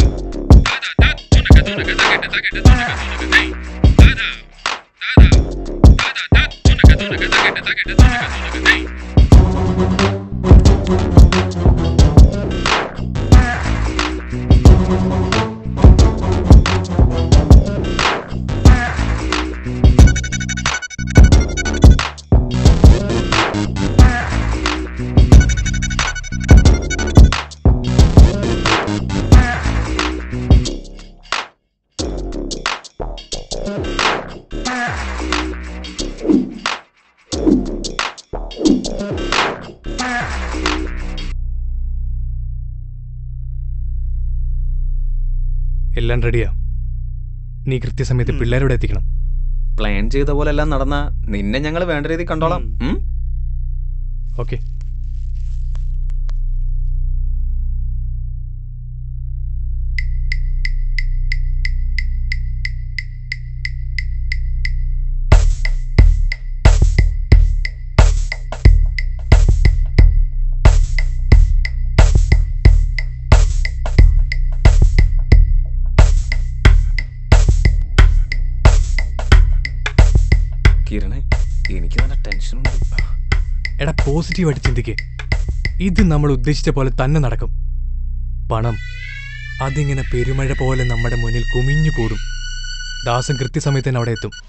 എല്ലാം റെഡിയാ നീ കൃത്യസമയത്ത് പിള്ളേരോട് എത്തിക്കണം പ്ലാൻ ചെയ്ത പോലെ എല്ലാം നടന്ന നിന്നെ ഞങ്ങൾ വേണ്ട രീതിയിൽ കണ്ടോളാം ഉം? ഓക്കെ കിരണേ എനിക്ക് നല്ല ടെൻഷനുണ്ട് എടാ പോസിറ്റീവായിട്ട് ചിന്തിക്കേ ഇത് നമ്മൾ ഉദ്ദേശിച്ച പോലെ തന്നെ നടക്കും പണം അതിങ്ങനെ പെരുമഴ പോലെ നമ്മുടെ മുന്നിൽ കുമിഞ്ഞു കൂടും ദാസൻ കൃത്യസമയത്ത് തന്നെ അവിടെ എത്തും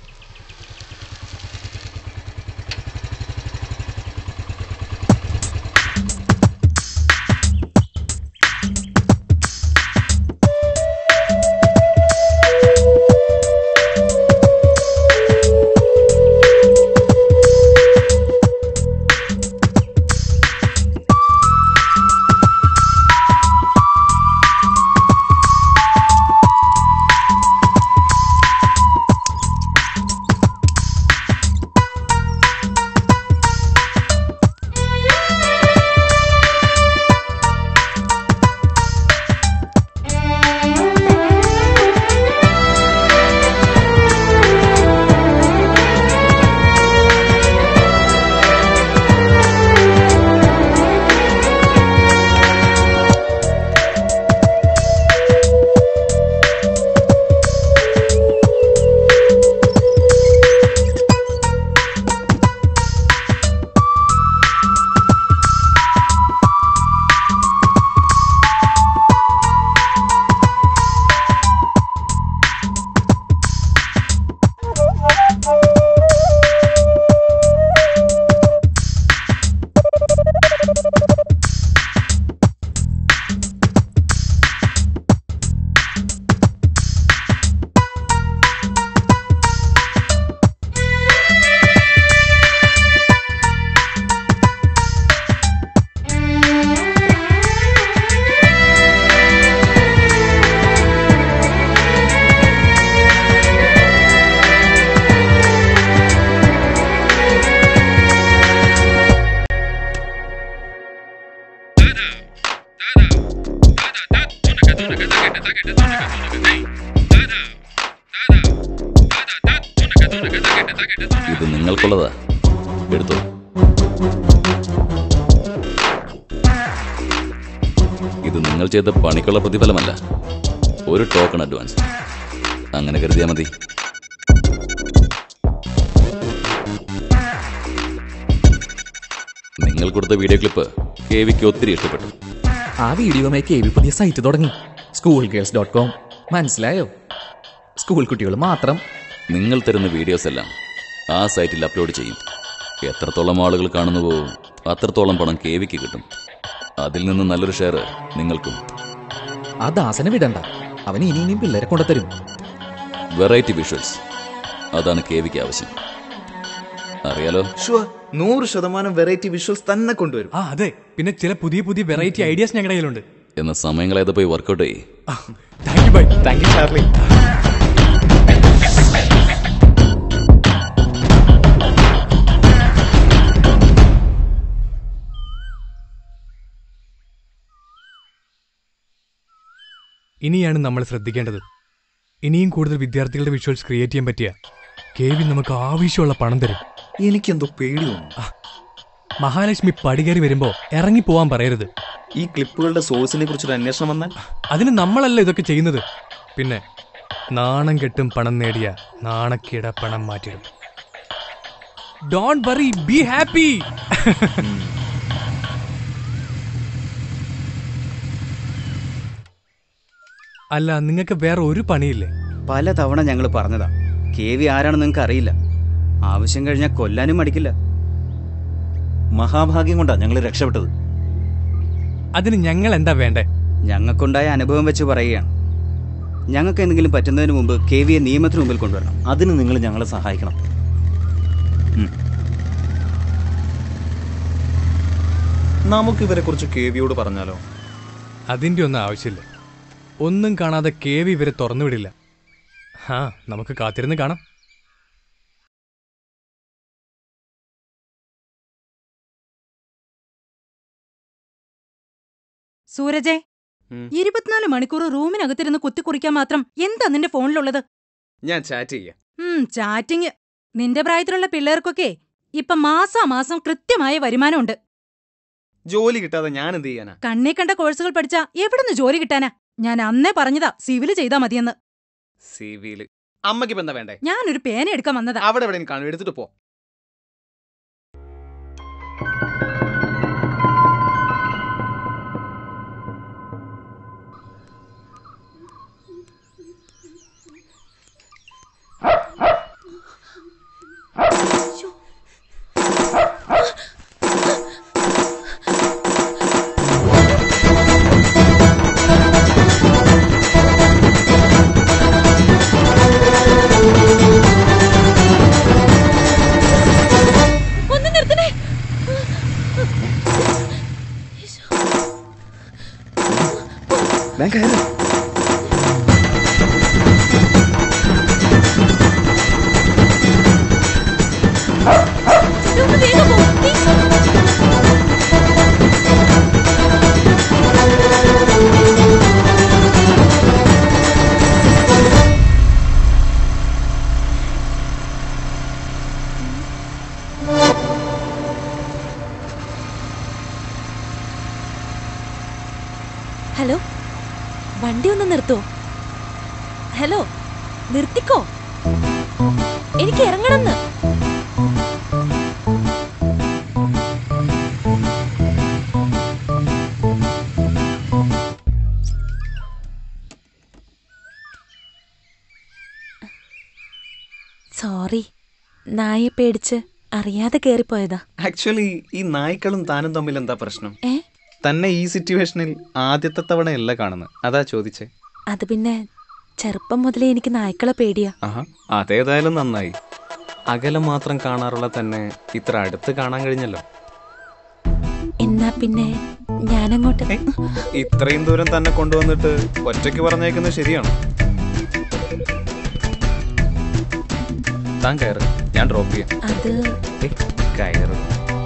ഇത് നിങ്ങൾക്കുള്ളതാ എടുത്തോ ഇത് നിങ്ങൾ ചെയ്ത പണിക്കുള്ള പ്രതിഫലമല്ല ഒരു ടോക്കൺ അഡ്വാൻസ് അങ്ങനെ കരുതിയാൽ മതി നിങ്ങൾ കൊടുത്ത വീഡിയോ ക്ലിപ്പ് കെ വിക്ക് ഒത്തിരി ഇഷ്ടപ്പെട്ടു ആ വീഡിയോമായി കെ വി പുതിയ സൈറ്റ് തുടങ്ങി സ്കൂൾ ഗേൾസ് ഡോട്ട് കോം മനസ്സിലായോ സ്കൂൾ കുട്ടികൾ മാത്രം നിങ്ങൾ തരുന്ന വീഡിയോസ് എല്ലാം ആ സൈറ്റിൽ അപ്ലോഡ് ചെയ്യും എത്രത്തോളം ആളുകൾ കാണുന്നുവോ അത്രത്തോളം പണം കെ വിക്ക് കിട്ടും അതിൽ നിന്ന് നല്ലൊരു ഷെയർ നിങ്ങൾക്കും ആ ദാസനെ വിടണ്ട അവൻ ഇനി ഇനിയും പിള്ളേരെ കൊണ്ടുത്തരും വെറൈറ്റി വിഷ്വൽസ് അതാണ് കെ വിക്ക് ആവശ്യം അറിയാലോ ഷുവർ നൂറ് ശതമാനം വെറൈറ്റി വിഷ്വൽസ് തന്നെ കൊണ്ടുവരും ആ അതെ പിന്നെ ചില പുതിയ പുതിയ വെറൈറ്റി ഐഡിയാസ് ഞങ്ങളുടെ കയ്യിലുണ്ട് എന്ന സമയങ്ങളേത് പോയി വർക്കൗട്ട് ചെയ്യ് thank you bye thank you Charlie ഇനിയാണ് നമ്മൾ ശ്രദ്ധിക്കേണ്ടത് ഇനിയും കൂടുതൽ വിദ്യാർത്ഥികളുടെ വിഷ്വൽസ് ക്രിയേറ്റ് ചെയ്യാൻ പറ്റിയ കെ വി നമുക്ക് ആവശ്യമുള്ള പണം തരും എനിക്കെന്തോ പേടി തോന്നുന്നു മഹാലക്ഷ്മി പടികേറി വരുമ്പോ ഇറങ്ങി പോവാൻ പറയരുത് ഈ ക്ലിപ്പുകളുടെ സോഴ്സിനെ കുറിച്ചൊരു അന്വേഷണം വന്നാൽ അതിന് നമ്മളല്ല ഇതൊക്കെ ചെയ്യുന്നത് പിന്നെ നാണം കെട്ടും പണം നേടിയ നാണക്കേട പണം മാറ്റിടും ഡോൺ വറി ബി ഹാപ്പി അല്ല നിങ്ങൾക്ക് വേറെ ഒരു പണിയില്ലേ പല തവണ ഞങ്ങൾ പറഞ്ഞതാ കെ വി ആരാണെന്ന് നിങ്ങൾക്ക് അറിയില്ല ആവശ്യം കഴിഞ്ഞാൽ കൊല്ലാനും മടിക്കില്ല മഹാഭാഗ്യം കൊണ്ടാ ഞങ്ങൾ രക്ഷപ്പെട്ടത് അതിന് ഞങ്ങൾ എന്താ വേണ്ടേ ഞങ്ങൾക്കുണ്ടായ അനുഭവം വെച്ച് പറയുകയാണ് ഞങ്ങൾക്ക് എന്തെങ്കിലും പറ്റുന്നതിന് മുമ്പ് കെ വിയെ നിയമത്തിന് മുമ്പിൽ കൊണ്ടുവരണം അതിന് നിങ്ങൾ ഞങ്ങളെ സഹായിക്കണം നമുക്ക് ഇവരെ കുറിച്ച് കെ വിയോട് പറഞ്ഞാലോ അതിൻ്റെ ഒന്നും ആവശ്യമില്ല ഒന്നും കാണാതെ കെ വി ഇവരെ തുറന്നുവിടില്ല ഹാ നമുക്ക് കാത്തിരുന്ന് കാണാം സൂരജേ ഇരുപത്തിനാല് മണിക്കൂർ റൂമിനകത്തിരുന്ന് കുത്തിക്കുറിക്കാൻ മാത്രം എന്താ നിന്റെ ഫോണിലുള്ളത് ഞാൻ ചാറ്റ് ചെയ്യാം ഉം ചാറ്റിങ് നിന്റെ പ്രായത്തിലുള്ള പിള്ളേർക്കൊക്കെ ഇപ്പൊ മാസാമാസം കൃത്യമായ വരുമാനമുണ്ട് ജോലി കിട്ടാതെ ഞാൻ എന്ത് ചെയ്യാനാ കണ്ണേ കണ്ട കോഴ്സുകൾ പഠിച്ചാ എവിടുന്ന് ജോലി കിട്ടാനാ ഞാൻ അന്നേ പറഞ്ഞതാ സിവില് ചെയ്താ മതിയെന്ന് സി വിയില് അമ്മയ്ക്ക് എന്താ വേണ്ടേ ഞാനൊരു പേന എടുക്കാൻ വന്നതാ അവിടെ എവിടെ കാണും എടുത്തിട്ട് പോ ഒന്ന് നിർത്തണേ ഒന്ന് വേഗം പോ, please. ഹലോ വണ്ടി ഒന്ന് നിർത്തോ ഹലോ നിർത്തിക്കോ എനിക്ക് ഇറങ്ങണമെന്ന് സോറി നായെ പേടിച്ച് അറിയാതെ കേറിപ്പോയതാ ആക്ച്വലി ഈ നായ്ക്കളും താനും തമ്മിൽ എന്താ പ്രശ്നം ഏ തന്നെ ഈ സിറ്റുവേഷനിൽ ആദ്യത്തെ തവണയല്ല കാണുന്നത് അതാ ചോദിച്ചേ അത് പിന്നെ ചെറുപ്പം മുതലേ എനിക്ക് നായ്ക്കളെ പേടിയാ ആഹാ അതേതായാലും നന്നായി അകലം മാത്രം കാണാറുള്ള തന്നെ ഇത്ര അടുത്ത് കാണാൻ കഴിഞ്ഞല്ലോ എന്നാ പിന്നെ ഞാനങ്ങോട്ട് ഇത്രയും ദൂരം തന്നെ കൊണ്ടുവന്നിട്ട് ഒറ്റയ്ക്ക് പറഞ്ഞേക്കുന്നത് ശരിയാണോ താൻ കയറ് ഞാൻ ഡ്രോപ്പ് ചെയ്യാം അത് ഏ, കയറ്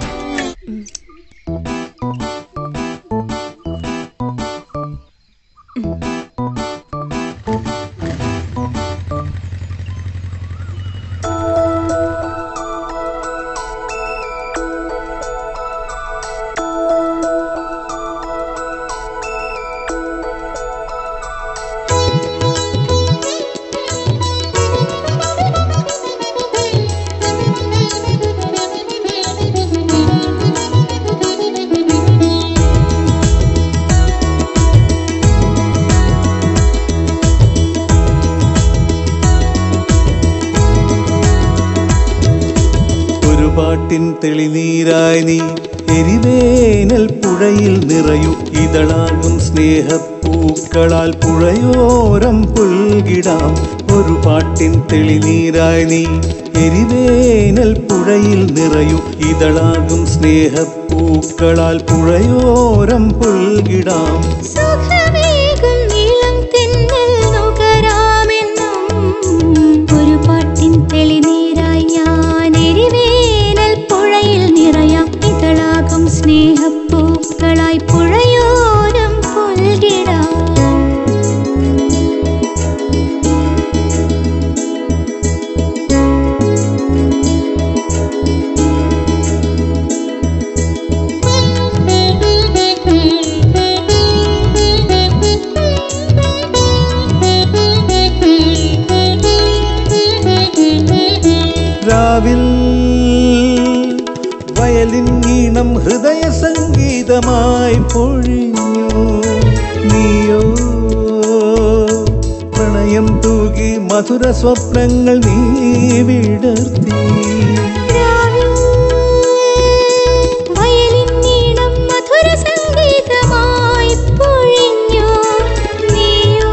ഒരു പാട്ടിൻ തെളിനീരായി നീ എരിവേനൽ പുഴയിൽ നിറയൂ ഇതളാകും സ്നേഹപ്പൂക്കളാൽ പുഴയോരം പുൽകിടാം ഒരു പാട്ടിൻ തെളിനീരായി നീ എരിവേനൽ പുഴയിൽ നിറയൂ ഇതളാകും സ്നേഹപ്പൂക്കളാൽ പുഴയോരം പുൽകിടാം സുഖമേകും ഇളം തെന്നൽ നുകരാമെന്നും ഒരു പാട്ടിൻ തെളിനീരായി ഞാൻ എരിവേനൽ പുഴയിൽ നിറയാം ഇതളാകും സ്നേഹപ്പൂക്കളായി പുഴയോരം പുൽകിടാം സംഗീതമായി പൊഴിഞ്ഞു നീയോ പ്രണയം തൂകി മധുര സ്വപ്നങ്ങൾ നീ വിടർത്തി വയലിൻ നീളം മധുര സംഗീതമായി പൊഴിഞ്ഞു നീയോ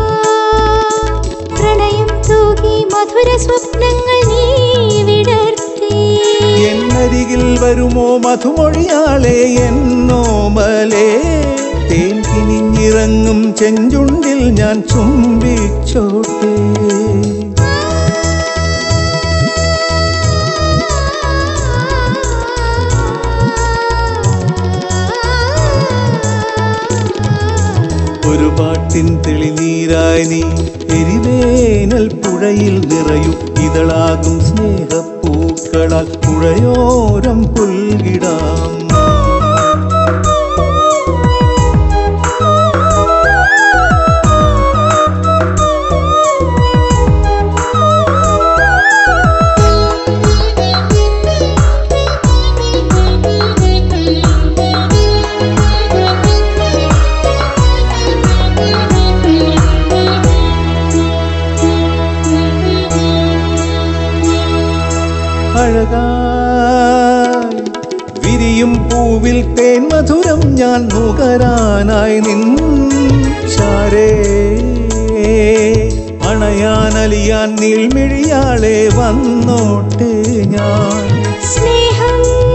പ്രണയം തൂകി മധുര സ്വപ്നങ്ങൾ നീ വിടർത്തി എന്നരികിൽ വരുമോ മധുമൊഴിയാളെ എന്നോമലേ തേൻ കിനിഞ്ഞിറങ്ങും ചെഞ്ചുണ്ടിൽ ഞാൻ ചുംബിച്ചോട്ടെ ഒരു പാട്ടിൻ തെളിനീരായി നീ എരിവേനൽ പുഴയിൽ നിറയും ഇതളാകും സ്നേഹപ്പൂക്കളാൽ പുഴയോരം പുൽകിടാം അഴകായി വിരിയും പൂവിൽ തേൻ മധുരം ഞാൻ നുകരാനായി നിൻ ചാരേ അണയാനലിയാൻ നീൾമിഴിയാളെ വന്നോട്ടെ ഞാൻ സ്നേഹം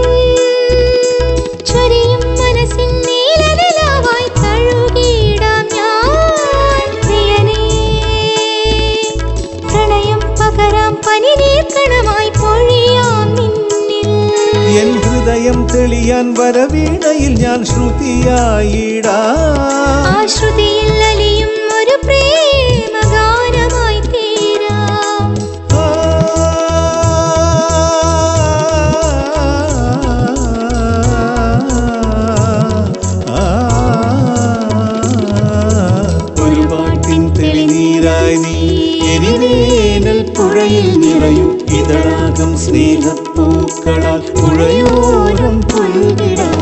ചൊരിയും മനസ്സിൻ നീലനിലാവായി തഴുകിയിടാം ഞാൻ പ്രിയനേ പ്രണയം പകരാം പനിനീർ കണമായി പൊഴിയാം നിന്നിൽ എൻ ഹൃദയം തെളിയാൻ വരവീണയിൽ ഞാൻ ശ്രുതിയായിടാ ആ ശ്രുതിയിൽ അലിയും ഒരു പ്രേമഗാനമായി തീരാം ഒരു പാട്ടിൻ തെളിനീരായി നീ എരിവേനൽ പുഴയിൽ നിറയും ഇതളാകം സ്നേഹപ്പൂക്കളാൽ പുഴയോരം പുൽകിടാം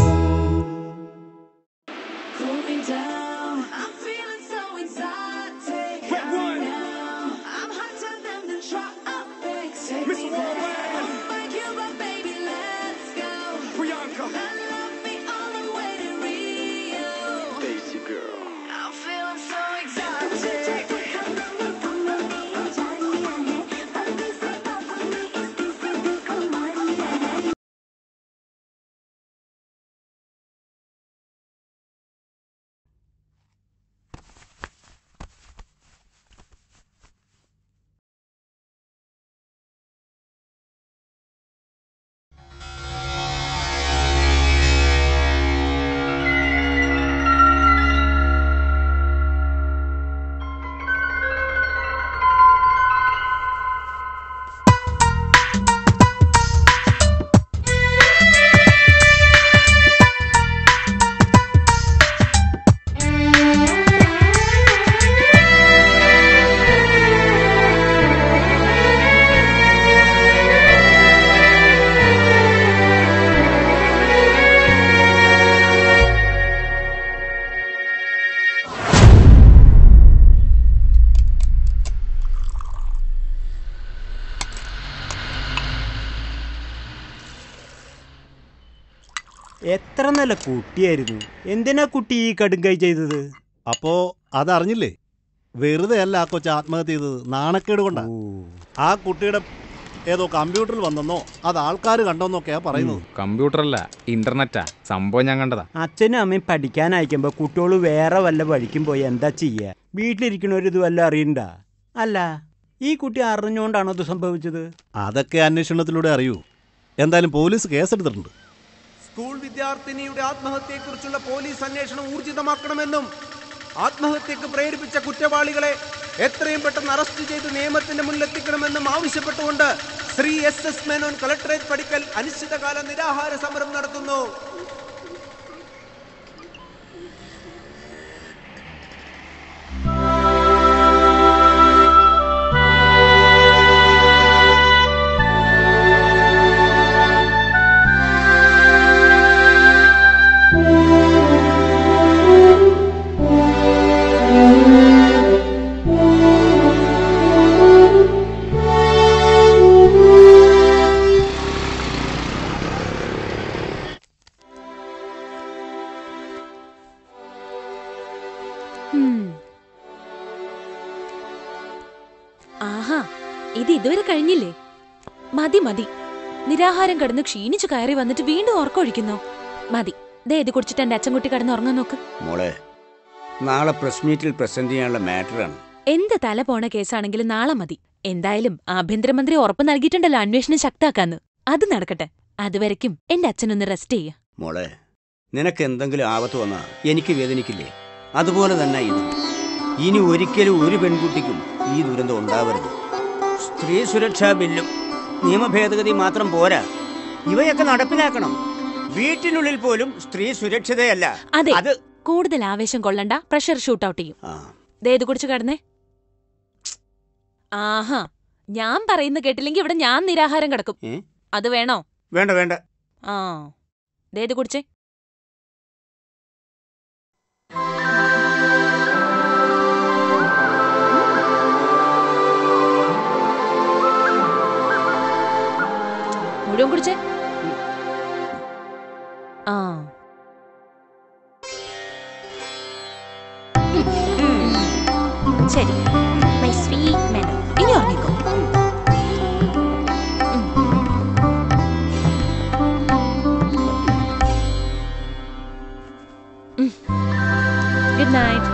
എത്ര നല്ല കുട്ടിയായിരുന്നു എന്തിനാ കുട്ടി ഈ കടുങ്കൈ ചെയ്തത് അപ്പോ അതറിഞ്ഞില്ലേ വെറുതെ അല്ല ആ കൊച്ചു ആത്മഹത്യ ചെയ്തത് നാണക്കേട് കൊണ്ടാ ആ കുട്ടിയുടെ ഏതോ കമ്പ്യൂട്ടറിൽ വന്നെന്നോ അത് ആൾക്കാർ കണ്ടെന്നൊക്കെയാ പറയുന്നത് കമ്പ്യൂട്ടറല്ല ഇന്റർനെറ്റാ സംഭവം ഞാൻ കണ്ടതാ അച്ഛനും അമ്മയും പഠിക്കാൻ അയക്കുമ്പോ കുട്ടികൾ വേറെ വല്ല വഴിക്കും പോയി എന്താ ചെയ്യുക വീട്ടിലിരിക്കണവർ ഇത് വല്ല അറിയണ്ട അല്ല ഈ കുട്ടി അറിഞ്ഞുകൊണ്ടാണോ ഇത് സംഭവിച്ചത് അതൊക്കെ അന്വേഷണത്തിലൂടെ അറിയൂ എന്തായാലും പോലീസ് കേസെടുത്തിട്ടുണ്ട് സ്കൂൾ വിദ്യാർത്ഥിനിയുടെ ആത്മഹത്യയെക്കുറിച്ചുള്ള പോലീസ് അന്വേഷണം ഊർജിതമാക്കണമെന്നും ആത്മഹത്യക്ക് പ്രേരിപ്പിച്ച കുറ്റവാളികളെ എത്രയും പെട്ടെന്ന് അറസ്റ്റ് ചെയ്ത് നിയമത്തിന്റെ മുന്നിലെത്തിക്കണമെന്നും ആവശ്യപ്പെട്ടുകൊണ്ട് Shri S S Menon collectorate പടിക്കൽ അനിശ്ചിതകാല നിരാഹാര സമരം നടത്തുന്നു ഇത് ഇതുവരെ കഴിഞ്ഞില്ലേ മതി മതി നിരാഹാരം കിടന്ന് ക്ഷീണിച്ചു കയറി വന്നിട്ട് വീണ്ടും ഉറക്കമൊഴിക്കുന്നോ മതി ദേ ഇത് കുടിച്ചിട്ട് എന്റെ അച്ഛൻകുട്ടി കിടന്ന് ഉറങ്ങാൻ നോക്ക് മോളെ നാളെ പ്രസ് മീറ്റിൽ പ്രസന്റ് ചെയ്യാനുള്ള മാറ്ററാണ് എന്ത് തല പോണ കേസാണെങ്കിലും നാളെ മതി എന്തായാലും ആഭ്യന്തരമന്ത്രി ഉറപ്പ് നൽകിയിട്ടുണ്ടല്ലോ അന്വേഷണം ശക്താക്കാന്ന് അത് നടക്കട്ടെ അതുവരയ്ക്കും എന്റെ അച്ഛനൊന്ന് റെസ്റ്റ് ചെയ്യ മോളെ നിനക്ക് എന്തെങ്കിലും ആപത്ത് വന്നാ എനിക്ക് വേദനിക്കില്ലേ അതുപോലെ തന്നെ ഇത് ഇനി ഒരിക്കലും ഒരു പെൺകുട്ടിക്കും ഈ ദുരന്തം ഉണ്ടാവരുത് സ്ത്രീ സുരക്ഷാ ബില്ലും നിയമ ഭേദഗതി മാത്രം പോരാ ഇവയൊക്കെ നടപ്പിലാക്കണം വീട്ടിനുള്ളിൽ പോലും സ്ത്രീ സുരക്ഷിതയല്ല അതെ അത് കൂടുതൽ ആവേശം കൊള്ളണ്ട പ്രഷർ ഷൂട്ട് ഔട്ട് ചെയ്യും ദേ ഇത് കുടിച്ച് കിടന്നേ ആഹാ ഞാൻ പറയുന്ന കേട്ടില്ലെങ്കിൽ ഇവിടെ ഞാൻ നിരാഹാരം കിടക്കും ഏ? അത് വേണോ വേണ്ട വേണ്ട ആ ദേ ഇത് കുടിച്ചേ മുഴുവൻ കുടിച്ചേ ആ ശരി മൈ സ്വീറ്റ് മാൻ ഇനി ഉറങ്ങിക്കോ ഗുഡ് നൈറ്റ്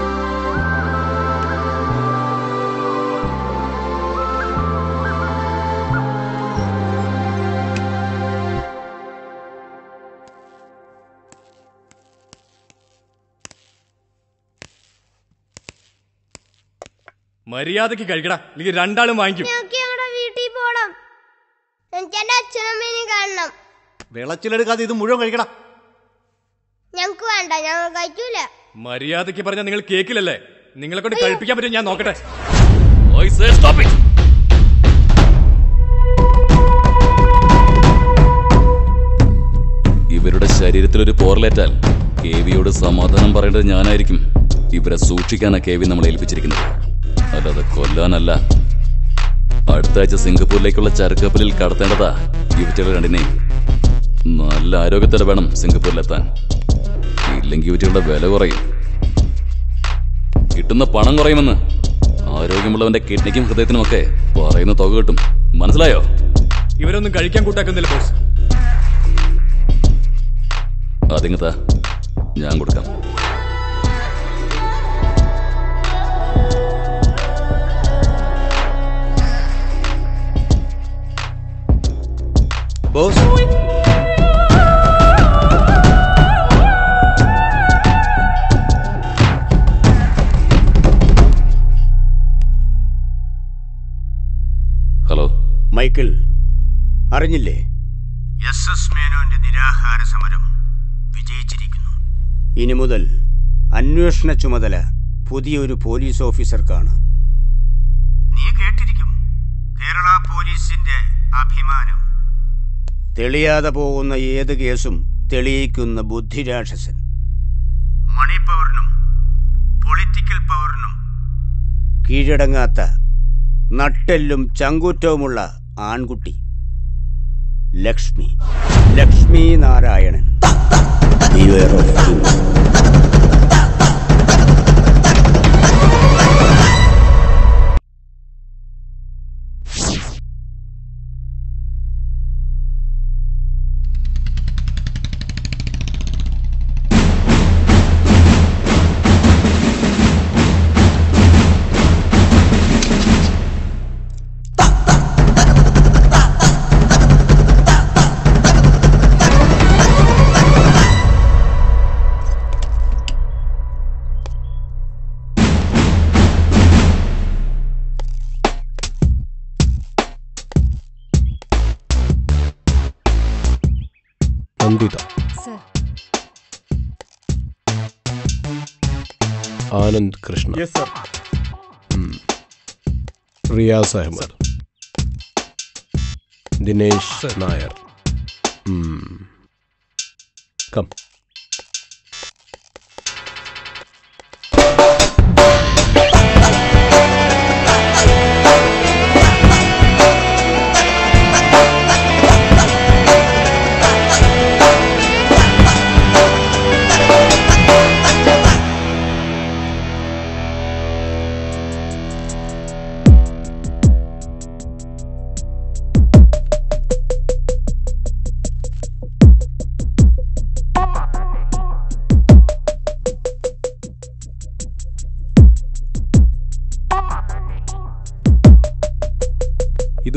മര്യാദക്ക് കഴിക്കടാ അല്ലെങ്കിൽ രണ്ടാളും വാങ്ങിക്കും ഞങ്ങൾക്ക് ഞങ്ങളുടെ വീട്ടിൽ പോണം എനിക്ക് എന്റെ അച്ഛനമ്മേനെയും കാണണം വിളച്ചിലെടുക്കാതെ ഇത് മുഴുവൻ കഴിക്കടാ ഞങ്ങക്ക് വേണ്ട ഞങ്ങൾ കഴിക്കൂല മര്യാദക്ക് പറഞ്ഞാൽ നിങ്ങൾ കേക്കില്ലല്ലേ നിങ്ങളെ കൊണ്ട് കഴിപ്പിക്കാൻ പറ്റും ഞാൻ നോക്കട്ടെ I say stop it! ഇവരുടെ ശരീരത്തിൽ ഒരു പോറലേറ്റാൽ കെ വിയോട് സമാധാനം പറയേണ്ടത് ഞാനായിരിക്കും ഇവരെ സൂക്ഷിക്കാനാ കെ വി നമ്മളെ ഏൽപ്പിച്ചിരിക്കുന്നത് അല്ലാതെ കൊല്ലാനല്ല അടുത്ത ആഴ്ച സിംഗപ്പൂരിലേക്കുള്ള ചരക്കപ്പലിൽ കടത്തേണ്ടതാ ഇവറ്റകൾ രണ്ടിനെ നല്ല ആരോഗ്യത്തോടെ വേണം സിംഗപ്പൂരിലെത്താൻ ഇല്ലെങ്കിൽ ഇവറ്റകളുടെ വില കുറയും കിട്ടുന്ന പണം കുറയുമെന്ന് ആരോഗ്യമുള്ളവന്റെ കിഡ്നിക്കും ഹൃദയത്തിനും ഒക്കെ പറയുന്ന തുക കിട്ടും മനസ്സിലായോ ഇവരൊന്നും കഴിക്കാൻ കൂട്ടാക്കുന്നില്ല ബോസ് അതിങ്ങത്താ ഞാൻ കൊടുക്കാം ബോസ് ഹലോ മൈക്കിൾ അറിഞ്ഞില്ലേ എസ് എസ് മേനോന്റെ നിരാഹാര സമരം വിജയിച്ചിരിക്കുന്നു ഇനി മുതൽ അന്വേഷണ ചുമതല പുതിയൊരു പോലീസ് ഓഫീസർക്കാണ് നീ കേട്ടിരിക്കും കേരള പോലീസിന്റെ അഭിമാനം തെളിയാതെ പോകുന്ന ഏത് കേസും തെളിയിക്കുന്ന ബുദ്ധിരാക്ഷസൻ മണി പവറിനും പൊളിറ്റിക്കൽ പവറിനും കീഴടങ്ങാത്ത നട്ടെല്ലും ചങ്കൂറ്റവുമുള്ള ആൺകുട്ടി Lakshmi Lakshmi Narayanan Beware of him. Anvitha sir Anand Krishna yes sir ഉം. റിയാസ് അഹമ്മദ് ദിനേശ് നായർ ഉം. കം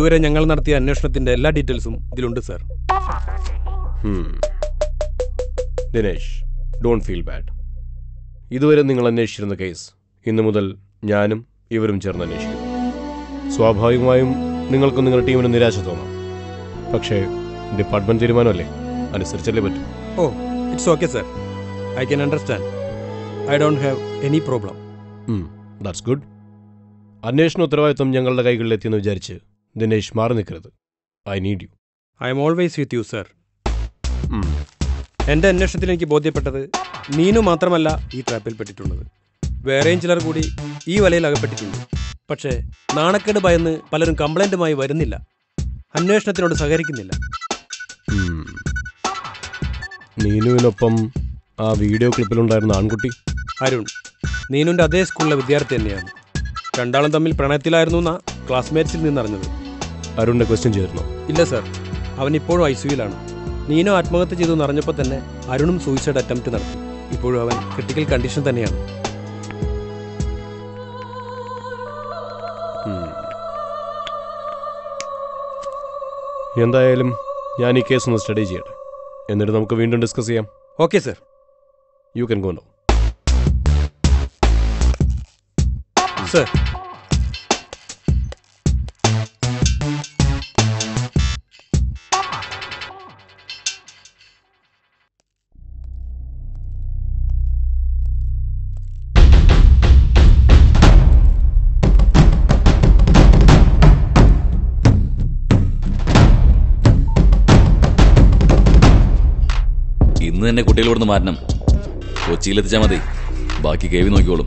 ഇതുവരെ ഞങ്ങൾ നടത്തിയ അന്വേഷണത്തിന്റെ എല്ലാ ഡീറ്റെയിൽസും ഇതിലുണ്ട് sir Hmm. Dinesh don't feel bad ഇതുവരെ നിങ്ങൾ അന്വേഷിച്ചിരുന്ന കേസ് ഇന്നു മുതൽ ഞാനും ഇവരും ചേർന്ന് അന്വേഷിക്കുന്നു സ്വാഭാവികമായും നിങ്ങൾക്കും നിങ്ങളുടെ ടീമിന് നിരാശ തോന്നാം പക്ഷേ ഡിപ്പാർട്ട്മെന്റ് തീരുമാനമല്ലേ അനുസരിച്ചല്ലേ പറ്റൂ oh it's okay sir I can understand I don't have any problem that's good അന്വേഷണ ഉത്തരവാദിത്വം ഞങ്ങളുടെ കൈകളിലെത്തിയെന്ന് വിചാരിച്ച് ദിനേശ് മാറി നിൽക്കരുത് I need you I am always with you sir എൻ്റെ അന്വേഷണത്തിൽ എനിക്ക് ബോധ്യപ്പെട്ടത് നീനു മാത്രമല്ല ഈ ട്രാപ്പിൽ പെട്ടിട്ടുള്ളത് വേറെയും ചിലർ കൂടി ഈ വലയിൽ അകപ്പെട്ടിട്ടുണ്ട് പക്ഷേ നാണക്കേട് ഭയന്ന് പലരും കംപ്ലൈൻറ്റുമായി വരുന്നില്ല അന്വേഷണത്തിനോട് സഹകരിക്കുന്നില്ല നീനുവിനൊപ്പം ആ വീഡിയോ ക്ലിപ്പിലുണ്ടായിരുന്ന ആൺകുട്ടി അരുൺ നീനുവിൻ്റെ അതേ സ്കൂളിലെ വിദ്യാർത്ഥി തന്നെയാണ് രണ്ടാളും തമ്മിൽ പ്രണയത്തിലായിരുന്നു എന്നാ ക്ലാസ്മേറ്റ്സിൽ നിന്നറിഞ്ഞത് അരുണിനെ ക്വസ്റ്റ്യൻ ചെയ്തിരുന്നോ ഇല്ല സർ അവൻ ഇപ്പോഴും ഐ സിയുലാണ് നീനോ ആത്മഹത്യ ചെയ്തു എന്നറിഞ്ഞപ്പോൾ തന്നെ അരുണും സൂയിസൈഡ് അറ്റംപ്റ്റ് നടത്തി ഇപ്പോഴും അവൻ ക്രിട്ടിക്കൽ കണ്ടീഷൻ തന്നെയാണ് എന്തായാലും ഞാൻ ഈ കേസ് ഒന്ന് സ്റ്റഡി ചെയ്യട്ടെ എന്നിട്ട് നമുക്ക് വീണ്ടും ഡിസ്കസ് ചെയ്യാം okay sir you can go no sir ഇന്ന് തന്നെ കുട്ടികൾ ഇവിടുന്ന് മാറ്റണം കൊച്ചിയിലെത്തിച്ചാൽ മതി ബാക്കി കേവി നോക്കിക്കോളും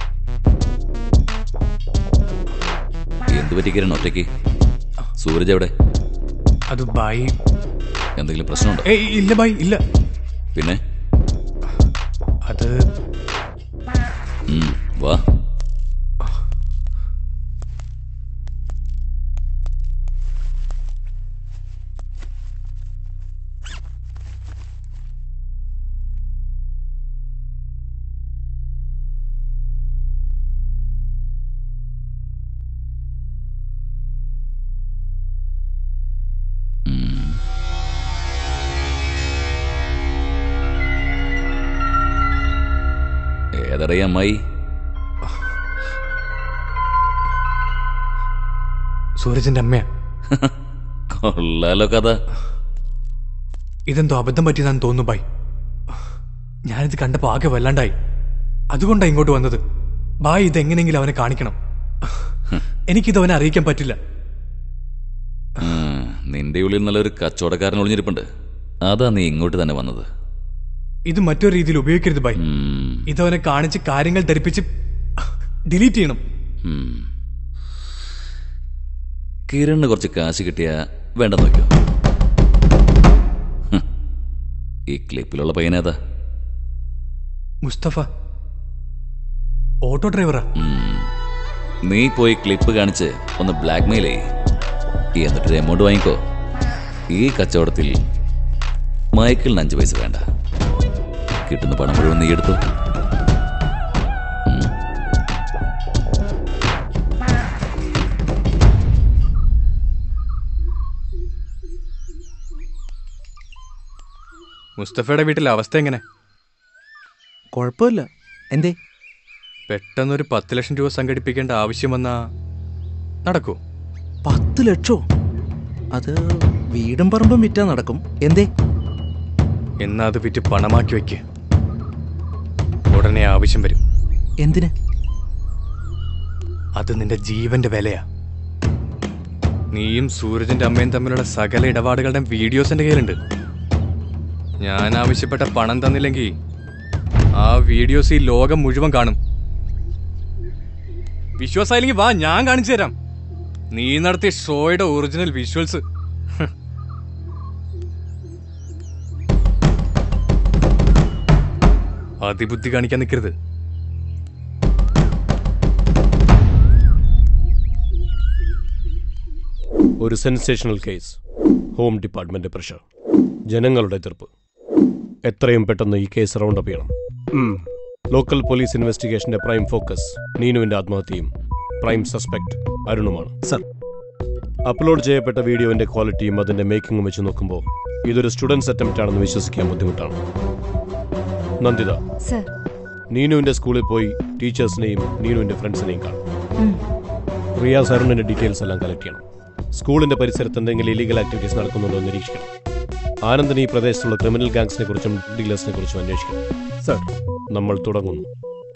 എന്ത് പറ്റി കിരൺ ഒറ്റയ്ക്ക് സൂരജ് എവിടെ അത് ബായി എന്തെങ്കിലും പ്രശ്നമുണ്ടോ ഏയ് ഇല്ല ബായി ഇല്ല പിന്നെ അത് ഉം, വാ ഏതറിയ അമ്മായി സൂരജിന്റെ അമ്മയാ കൊള്ളാലോ കഥ ഇതെന്തോ അബദ്ധം പറ്റിയതാന്ന് തോന്നുന്നു ബായ് ഞാനിത് കണ്ടപ്പോ ആകെ വല്ലാണ്ടായി അതുകൊണ്ടാ ഇങ്ങോട്ട് വന്നത് ബായ് ഇതെങ്ങനെയെങ്കിലും അവനെ കാണിക്കണം എനിക്കിത് അവനെ അറിയിക്കാൻ പറ്റില്ല ഉം, നിന്റെ ഉള്ളിൽ നല്ലൊരു കച്ചവടക്കാരൻ ഒളിഞ്ഞിരിപ്പുണ്ട് അതാ നീ ഇങ്ങോട്ട് തന്നെ വന്നത് ഇത് മറ്റൊരു രീതിയിൽ ഉപയോഗിക്കരുത് ബായ് ഇതവനെ കാണിച്ച് കാര്യങ്ങൾ ധരിപ്പിച്ച് ഡിലീറ്റ് ചെയ്യണം ഉം. കിരണിന് കുറച്ച് കാശ് കിട്ടിയാ വേണ്ട നോക്കിയോ ഹ്. ഈ ക്ലിപ്പിലുള്ള പയ്യനേതാ മുസ്തഫ ഓട്ടോ ഡ്രൈവറാ ഉം. നീ പോയി ക്ലിപ്പ് കാണിച്ച് ഒന്ന് ബ്ലാക്ക് മെയിൽ ചെയ്യ് എന്നിട്ടൊരു എമൗണ്ട് വാങ്ങിക്കോ ഈ കച്ചവടത്തിൽ മയക്കിളിന് അഞ്ച് പൈസ വേണ്ട കിട്ടുന്ന പണം മുഴുവൻ നീ എടുത്തു മുസ്തഫയുടെ വീട്ടിലെ അവസ്ഥ എങ്ങനെ കുഴപ്പമില്ല എന്തേ പെട്ടെന്നൊരു പത്ത് ലക്ഷം രൂപ സംഘടിപ്പിക്കേണ്ട ആവശ്യം വന്നാ നടക്കൂ പത്ത് ലക്ഷോ അത് വീടും പറമ്പും വിറ്റാ നടക്കും എന്തേ എന്നാ അത് വിറ്റ് പണമാക്കി വെക്ക് ഉടനെ ആവശ്യം വരും എന്തിന് അത് നിന്റെ ജീവന്റെ വിലയാ നീയും സൂരജിന്റെ അമ്മയും തമ്മിലുള്ള സകല ഇടപാടുകളുടെ വീഡിയോസ് എന്റെ കയ്യിലുണ്ട് ഞാൻ ആവശ്യപ്പെട്ട പണം തന്നില്ലെങ്കിൽ ആ വീഡിയോസ് ഈ ലോകം മുഴുവൻ കാണും വിശ്വാസമായില്ലെങ്കിൽ വാ ഞാൻ കാണിച്ചു തരാം നീ നടത്തിയ ഷോയുടെ ഒറിജിനൽ വിഷ്വൽസ് അതിബുദ്ധി കാണിക്കാൻ നിൽക്കരുത് ഒരു sensational case home department pressure ജനങ്ങളുടെ എതിർപ്പ് എത്രയും പെട്ടെന്ന് ഈ കേസ് റൗണ്ട് അപ്പ് ചെയ്യണം ലോക്കൽ പോലീസ് ഇൻവെസ്റ്റിഗേഷന്റെ പ്രൈം ഫോക്കസ് നീനുവിന്റെ ആത്മഹത്യയും പ്രൈം സസ്പെക്ട് അരുണുമാണ് സർ അപ്ലോഡ് ചെയ്യപ്പെട്ട വീഡിയോന്റെ ക്വാളിറ്റിയും അതിന്റെ മേക്കിങ്ങും വെച്ച് നോക്കുമ്പോൾ ഇതൊരു സ്റ്റുഡൻസ് അറ്റംപ്റ്റ് ആണെന്ന് വിശ്വസിക്കാൻ ബുദ്ധിമുട്ടാണ് നന്ദിത സർ നീനുവിന്റെ സ്കൂളിൽ പോയി ടീച്ചേഴ്സിനെയും നീനുവിന്റെ ഫ്രണ്ട്സിനെയും കാണും റിയാസ് അരുണിന്റെ ഡീറ്റെയിൽസ് എല്ലാം കളക്ട് ചെയ്യണം സ്കൂളിന്റെ പരിസരത്ത് എന്തെങ്കിലും ഇലീഗൽ ആക്ടിവിറ്റീസ് നടക്കുന്നുണ്ടോ എന്ന് നിരീക്ഷിക്കണം ആനന്ദിന് ഈ പ്രദേശത്തുള്ള ക്രിമിനൽ ഗാങ്സിനെ കുറിച്ചും ഡീലേഴ്സിനെ കുറിച്ചും അന്വേഷിക്കണം സർ നമ്മൾ തുടങ്ങുന്നു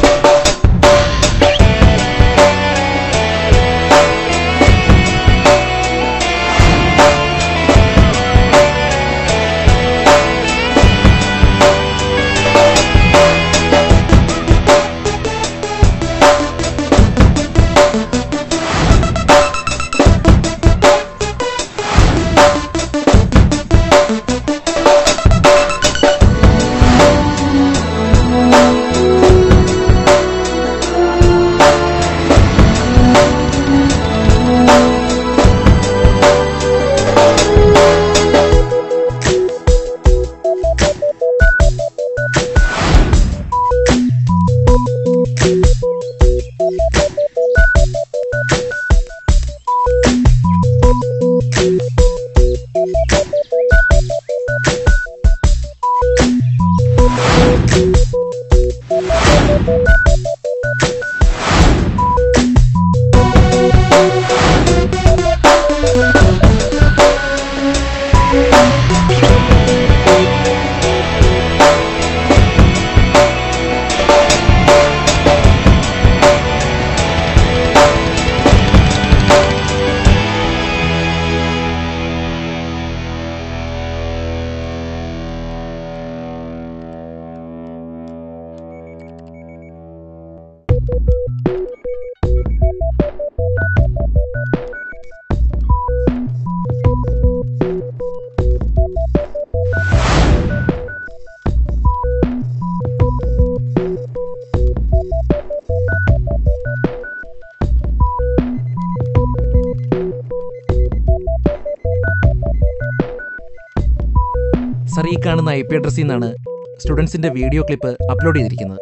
സർ ഈ കാണുന്ന ഐ പി അഡ്രസ്സിൽ നിന്നാണ് സ്റ്റുഡൻസിന്റെ വീഡിയോ ക്ലിപ്പ് അപ്ലോഡ് ചെയ്തിരിക്കുന്നത്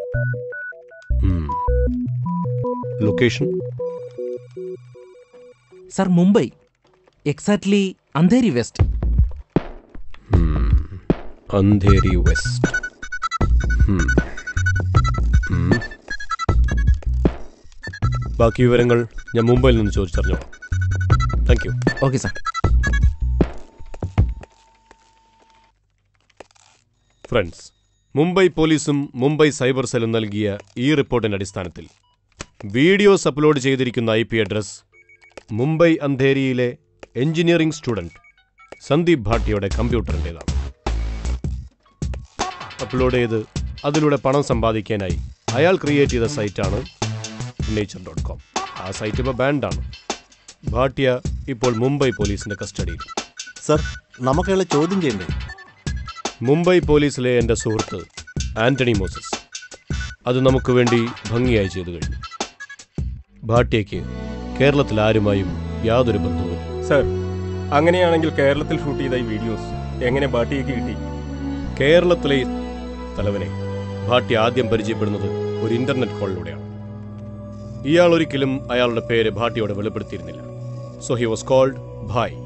location sir Mumbai exactly Andheri west Andheri west ഉം. ഉം. ബാക്കി വിവരങ്ങൾ ഞാൻ മുംബൈയിൽ നിന്ന് ചോദിച്ചറിഞ്ഞോളാം thank you okay sir friends Mumbai പോലീസും മുംബൈ സൈബർ സെല്ലും നൽകിയ ഈ റിപ്പോർട്ടിന്റെ അടിസ്ഥാനത്തിൽ വീഡിയോസ് അപ്ലോഡ് ചെയ്തിരിക്കുന്ന ഐ പി അഡ്രസ് മുംബൈ അന്ധേരിയിലെ എഞ്ചിനീയറിംഗ് സ്റ്റുഡന്റ് സന്ദീപ് ഭാട്ടിയുടെ കമ്പ്യൂട്ടറിൻ്റെതാണ് അപ്ലോഡ് ചെയ്ത് അതിലൂടെ പണം സമ്പാദിക്കാനായി അയാൾ ക്രിയേറ്റ് ചെയ്ത സൈറ്റാണ് നേച്ചർ ഡോട്ട് കോം ആ സൈറ്റ് ഇപ്പോൾ ബാൻഡാണ് ഭാട്ടിയ ഇപ്പോൾ മുംബൈ പോലീസിന്റെ കസ്റ്റഡിയിൽ സർ നമുക്കയാളെ ചോദ്യം ചെയ്യണ്ടേ മുംബൈ പോലീസിലെ എൻ്റെ സുഹൃത്ത് ആന്റണി മോസസ് അത് നമുക്ക് വേണ്ടി ഭംഗിയായി ചെയ്തു കഴിഞ്ഞു ഭാട്ടിയയ്ക്ക് കേരളത്തിൽ ആരുമായും യാതൊരു ബന്ധവുമില്ല സർ അങ്ങനെയാണെങ്കിൽ കേരളത്തിൽ ഷൂട്ട് ചെയ്ത ഈ വീഡിയോസ് എങ്ങനെ ബാട്ടിയേക്ക് കിട്ടി കേരളത്തിലെ ഈ തലവനെ ഭാട്ടി ആദ്യം പരിചയപ്പെടുന്നത് ഒരു ഇന്റർനെറ്റ് കോളിലൂടെയാണ് ഇയാൾ ഒരിക്കലും അയാളുടെ പേര് ഭാട്ടിയോട് വെളിപ്പെടുത്തിയിരുന്നില്ല so he was called Bhai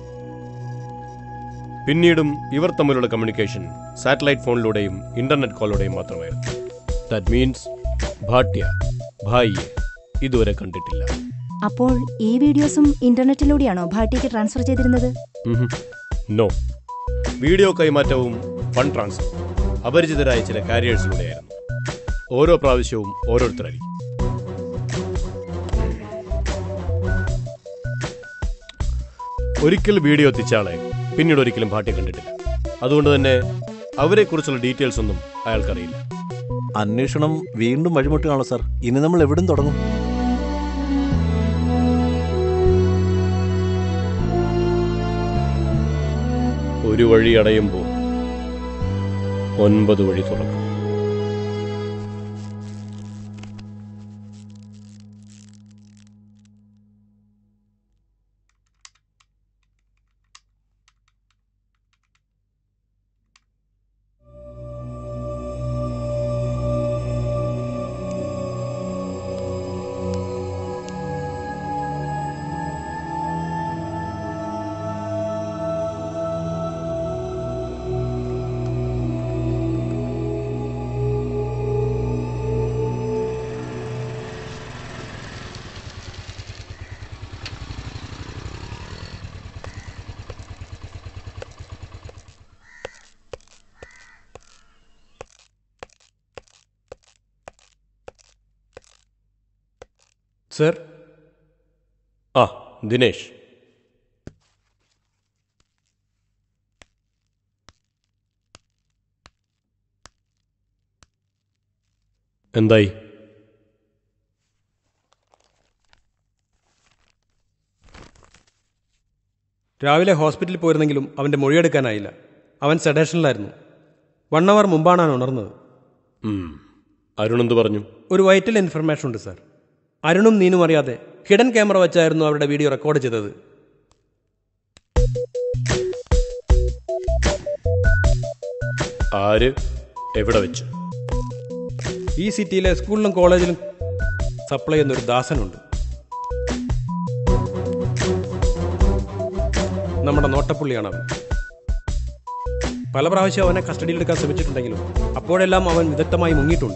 പിന്നീടും ഇവർ തമ്മിലുള്ള കമ്മ്യൂണിക്കേഷൻ സാറ്റലൈറ്റ് ഫോണിലൂടെയും ഇന്റർനെറ്റ് കോളിലൂടെയും മാത്രമായിരുന്നു ദാറ്റ് മീൻസ് ഭാട്യ ഭായിയെ ഇതുവരെ കണ്ടിട്ടില്ല അപ്പോൾ ഈ വീഡിയോസും ഇന്റർനെറ്റിലൂടെയാണോ ഭാട്ടിക്ക് ട്രാൻസ്ഫർ ചെയ്തിരുന്നത് നോ വീഡിയോ കൈമാറ്റവും ഫണ്ട് ട്രാൻസ്ഫർ അപരിചിതരായ ചില കാരിയേഴ്സിലൂടെയായിരുന്നു ഓരോ പ്രാവശ്യവും ഓരോരുത്തരായിരിക്കും ഒരിക്കൽ വീഡിയോ എത്തിച്ച ആളെ പിന്നീട് ഒരിക്കലും ഭാട്യ കണ്ടിട്ടില്ല അതുകൊണ്ട് തന്നെ അവരെക്കുറിച്ചുള്ള ഡീറ്റെയിൽസ് ഒന്നും അയാൾക്കറിയില്ല അന്വേഷണം വീണ്ടും വഴിമുട്ടുകയാണോ സർ ഇനി നമ്മൾ എവിടും തുടങ്ങും ഒരു വഴി അടയുമ്പോൾ ഒൻപത് വഴി തുറക്കും സർ ആ ദിനേശ് എന്തായി രാവിലെ ഹോസ്പിറ്റലിൽ പോയിരുന്നെങ്കിലും അവൻ്റെ മൊഴിയെടുക്കാനായില്ല അവൻ സെഡേഷനിലായിരുന്നു വൺ അവർ മുമ്പാണ് അവൻ ഉണർന്നത് അരുൺ എന്ത് പറഞ്ഞു ഒരു വൈറ്റൽ ഇൻഫർമേഷൻ ഉണ്ട് സാർ അരുണും നീനും അറിയാതെ ഹിഡൻ ക്യാമറ വെച്ചായിരുന്നു അവരുടെ വീഡിയോ റെക്കോർഡ് ചെയ്തത് ആര് എവിടെ വെച്ച് ഈ സിറ്റിയിലെ സ്കൂളിലും കോളേജിലും സപ്ലൈ ചെയ്യുന്ന ഒരു ദാസനുണ്ട് നമ്മുടെ നോട്ടപ്പുള്ളിയാണ് അവൻ പല പ്രാവശ്യം അവനെ കസ്റ്റഡിയിലെടുക്കാൻ ശ്രമിച്ചിട്ടുണ്ടെങ്കിലും അപ്പോഴെല്ലാം അവൻ വിദഗ്ധമായി മുങ്ങിയിട്ടുണ്ട്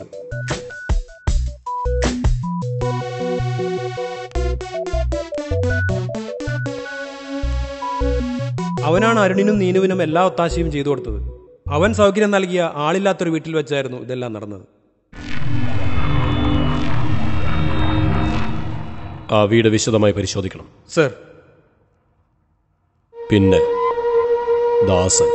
അവനാണ് അരുണിനും നീനുവിനും എല്ലാ ഒത്താശയും ചെയ്തു കൊടുത്തത് അവൻ സൗകര്യം നൽകിയ ആളില്ലാത്തൊരു വീട്ടിൽ വെച്ചായിരുന്നു ഇതെല്ലാം നടന്നത് ആ വീട് വിശദമായി പരിശോധിക്കണം സർ പിന്നെ ദാസൻ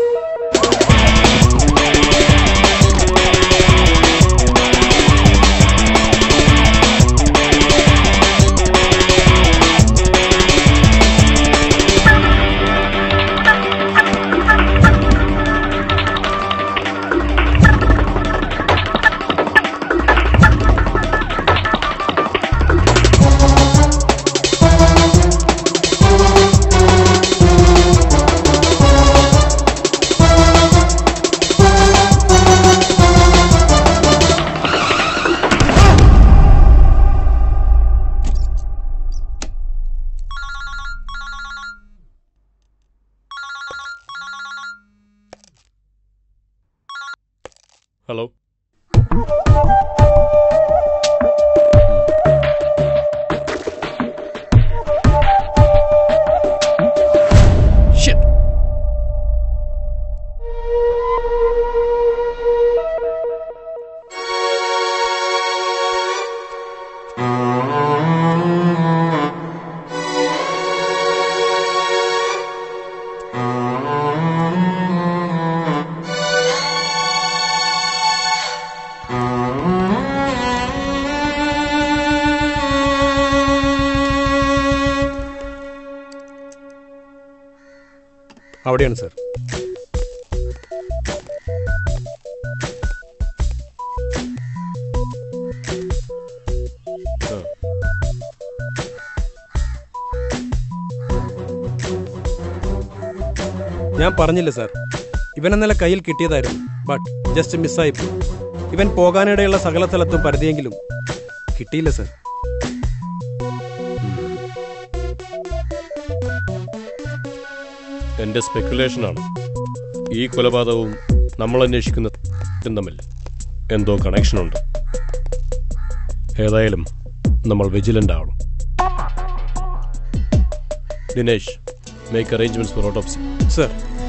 ഹലോ അവിടെയാണ് സർ ഞാൻ പറഞ്ഞില്ല സാർ ഇവൻ ഇന്നലെ കയ്യിൽ കിട്ടിയതായിരുന്നു ബട്ട് ജസ്റ്റ് മിസ്സായി പോയി ഇവൻ പോകാനിടയുള്ള സകല സ്ഥലത്തും പരതിയെങ്കിലും കിട്ടിയില്ല സാർ എൻ്റെ സ്പെക്കുലേഷനാണ് ഈ കൊലപാതകവും നമ്മൾ അന്വേഷിക്കുന്ന ഇതും തമ്മിൽ എന്തോ കണക്ഷനുണ്ട് ഏതായാലും നമ്മൾ വിജിലൻ്റ് ആവണം Dinesh make arrangements for autopsy sir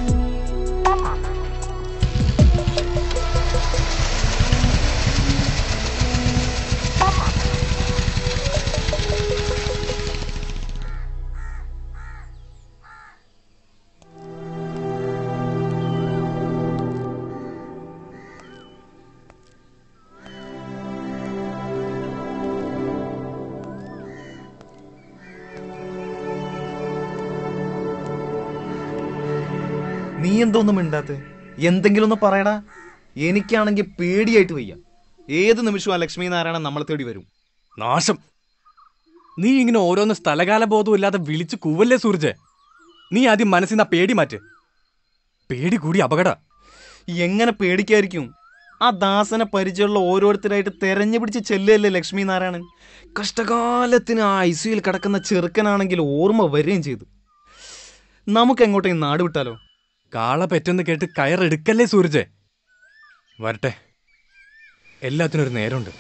നീ എന്തോന്നും മിണ്ടാത്ത എന്തെങ്കിലും ഒന്ന് പറയടാ എനിക്കാണെങ്കിൽ പേടിയായിട്ട് വയ്യ ഏത് നിമിഷവും ആ ലക്ഷ്മി നാരായണൻ നമ്മളെ തേടി വരും നാശം നീ ഇങ്ങനെ ഓരോന്ന് സ്ഥലകാല ബോധവും ഇല്ലാതെ വിളിച്ചു കൂവല്ലേ സൂർജ് നീ ആദ്യം മനസ്സിൽ നിന്ന് ആ പേടി മാറ്റ് പേടി കൂടി അപകട എങ്ങനെ പേടിക്കായിരിക്കും ആ ദാസനെ പരിചയമുള്ള ഓരോരുത്തരായിട്ട് തെരഞ്ഞു പിടിച്ച് ചെല്ലുകയല്ലേ ലക്ഷ്മി നാരായണൻ കഷ്ടകാലത്തിന് ആ ഐ സിയിൽ കിടക്കുന്ന ചെറുക്കനാണെങ്കിൽ ഓർമ്മ വരികയും ചെയ്തു നമുക്ക് എങ്ങോട്ടേയും നാട് വിട്ടാലോ കാള പെറ്റെന്ന് കേട്ട് കയറെടുക്കല്ലേ സൂരജ് വരട്ടെ എല്ലാത്തിനും ഒരു നേരമുണ്ട്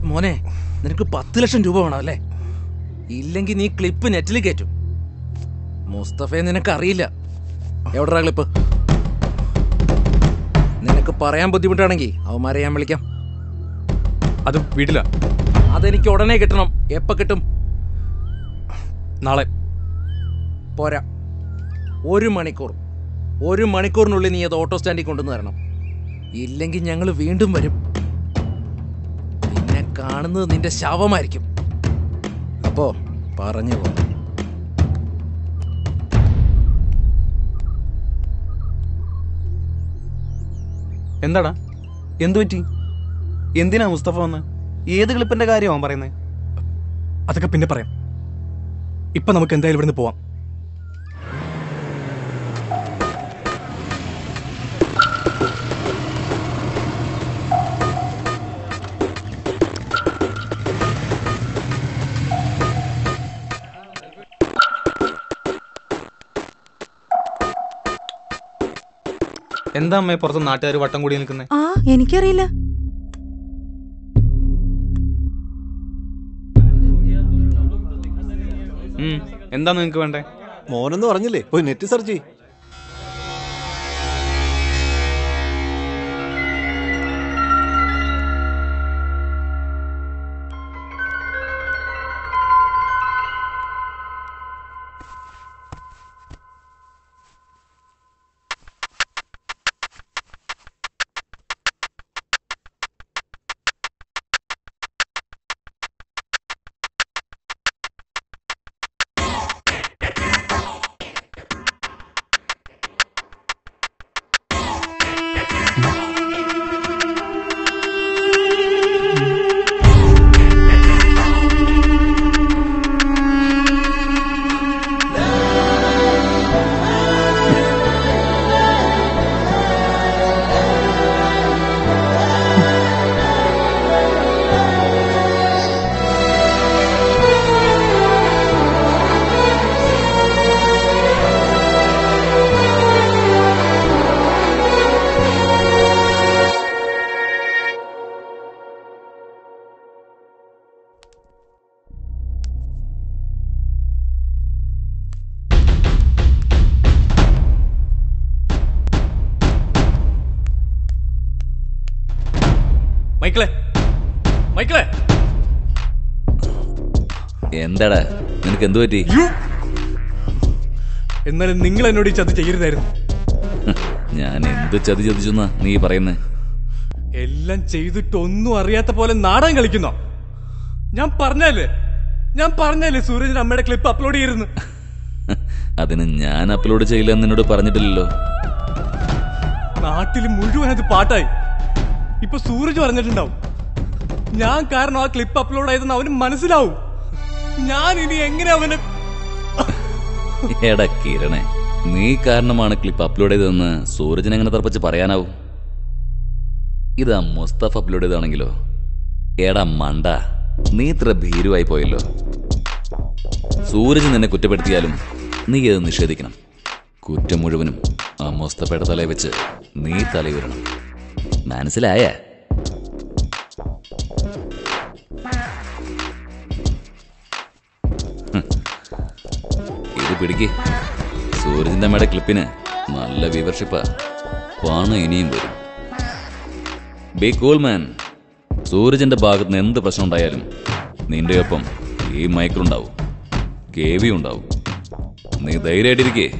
മോനെ നിനക്ക് പത്ത് ലക്ഷം രൂപ വേണം അല്ലേ ഇല്ലെങ്കിൽ നീ ക്ലിപ്പ് നെറ്റിൽ കയറ്റും മുസ്തഫയെ നിനക്ക് അറിയില്ല എവിടെടാ ക്ലിപ്പ് നിനക്ക് പറയാൻ ബുദ്ധിമുട്ടാണെങ്കിൽ അവന്മാരെ ഞാൻ വിളിക്കാം അത് വീട്ടിലാ അതെനിക്ക് ഉടനെ കിട്ടണം എപ്പ കിട്ടും നാളെ പോരാ ഒരു മണിക്കൂർ ഒരു മണിക്കൂറിനുള്ളിൽ നീ അത് ഓട്ടോ സ്റ്റാൻഡിൽ കൊണ്ടുവന്ന് തരണം ഇല്ലെങ്കിൽ ഞങ്ങൾ വീണ്ടും വരും പിന്നെ കാണുന്നത് നിന്റെ ശവമായിരിക്കും അപ്പോ പറഞ്ഞു പോ എന്താടാ എന്തു പറ്റി എന്തിനാ മുസ്തഫ വന്ന് ഏത് ക്ലിപ്പിന്റെ കാര്യമാണ് പറയുന്നത് അതൊക്കെ പിന്നെ പറയാം ഇപ്പൊ നമുക്ക് എന്തായാലും ഇവിടുന്ന് പോവാം എന്താ അമ്മേ പുറത്ത് നാട്ടുകാർ വട്ടം കൂടി നിൽക്കുന്നത് ആ എനിക്കറിയില്ല എന്താ നിങ്ങക്ക് വേണ്ടേ മോനെന്ന് പറഞ്ഞില്ലേ പോയി നെറ്റ് സെർച്ച് ചെയ്യ് മൈക്കിളെ മൈക്കിളെ എന്താടാ നിനക്ക് എന്തു പറ്റി എന്നാലും നിങ്ങൾ എന്നോട് ഈ ചതി ചെയ്യരുതായിരുന്നു ഞാൻ എന്ത് ചതി ചതിച്ചെന്നാ നീ പറയുന്നേ എല്ലാം ചെയ്തിട്ട് ഒന്നും അറിയാത്ത പോലെ നാടകം കളിക്കുന്നോ ഞാൻ പറഞ്ഞല്ലേ ഞാൻ പറഞ്ഞല്ലേ സൂരജിന് അമ്മയുടെ ക്ലിപ്പ് അപ്ലോഡ് ചെയ്തിരുന്നു അതിന് ഞാൻ അപ്ലോഡ് ചെയ്യില്ല എന്ന് നിന്നോട് പറഞ്ഞിട്ടില്ലല്ലോ നാട്ടിൽ മുഴുവൻ അത് പാട്ടായി ഇപ്പൊ സൂരജ് പറഞ്ഞിട്ടുണ്ടാവും ഞാൻ കാരണം ആ ക്ലിപ്പ് അപ്ലോഡ് ആയതെന്ന് അവന് മനസ്സിലാവും ഞാൻ ഇനി എങ്ങനെ അവന് എടാ കിരണേ നീ കാരണമാണ് ക്ലിപ്പ് അപ്ലോഡ് ചെയ്തതെന്ന് സൂരജിന് എങ്ങനെ തറപ്പിച്ച് പറയാനാവും ഇതാ മുസ്തഫ അപ്ലോഡ് ചെയ്താണെങ്കിലോ എടാ മണ്ട നീ ഇത്ര ഭീരുവായി പോയല്ലോ സൂരജ് നിന്നെ കുറ്റപ്പെടുത്തിയാലും നീ ഇത് നിഷേധിക്കണം കുറ്റം മുഴുവനും ആ മുസ്തഫയുടെ തലയിൽ വെച്ച് നീ തലയുരണം മനസ്സിലായ ഇത് പിടിക്ക് സൂരജിന്റെ അമ്മയുടെ ക്ലിപ്പിന് നല്ല വ്യൂവർഷിപ്പാ പണം ഇനിയും വരും ബി കൂൾ മാൻ സൂരജിന്റെ ഭാഗത്ത് നിന്ന് എന്ത് പ്രശ്നം ഉണ്ടായാലും നിന്റെ ഒപ്പം ഈ മൈക്കിളുണ്ടാവും കെ വി ഉണ്ടാവും നീ ധൈര്യമായിട്ടിരിക്കേ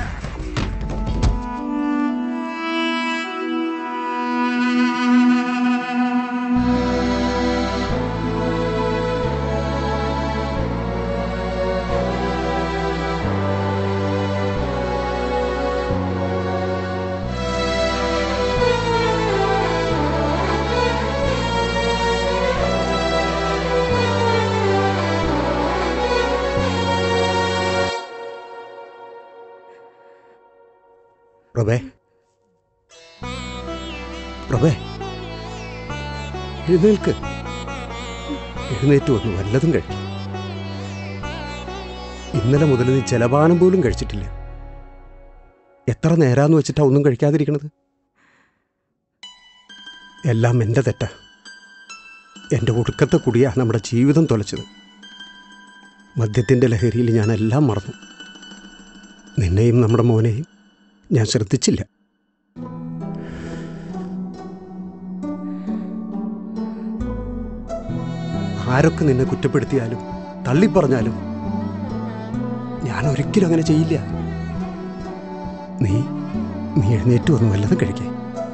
പ്രഭേ പ്രഭേ എഴുന്നേൽക്ക് എഴുന്നേറ്റ് വന്ന് വല്ലതും കഴിക്കും ഇന്നലെ മുതൽ നീ ജലപാനം പോലും കഴിച്ചിട്ടില്ല എത്ര നേരാന്ന് വെച്ചിട്ടാ ഒന്നും കഴിക്കാതിരിക്കണത് എല്ലാം എൻ്റെ തെറ്റാ എൻ്റെ ഒടുക്കത്തെ കുടിയാണ് നമ്മുടെ ജീവിതം തുലച്ചത് മദ്യത്തിൻ്റെ ലഹരിയിൽ ഞാനെല്ലാം മറന്നു നിന്നെയും നമ്മുടെ മോനെയും ഞാൻ ശ്രദ്ധിച്ചില്ല ആരൊക്കെ നിന്നെ കുറ്റപ്പെടുത്തിയാലും തള്ളിപ്പറഞ്ഞാലും ഞാൻ ഒരിക്കലും അങ്ങനെ ചെയ്യില്ല നീ നീ എഴുന്നേറ്റ് വന്ന് വല്ലതും കഴിക്കേ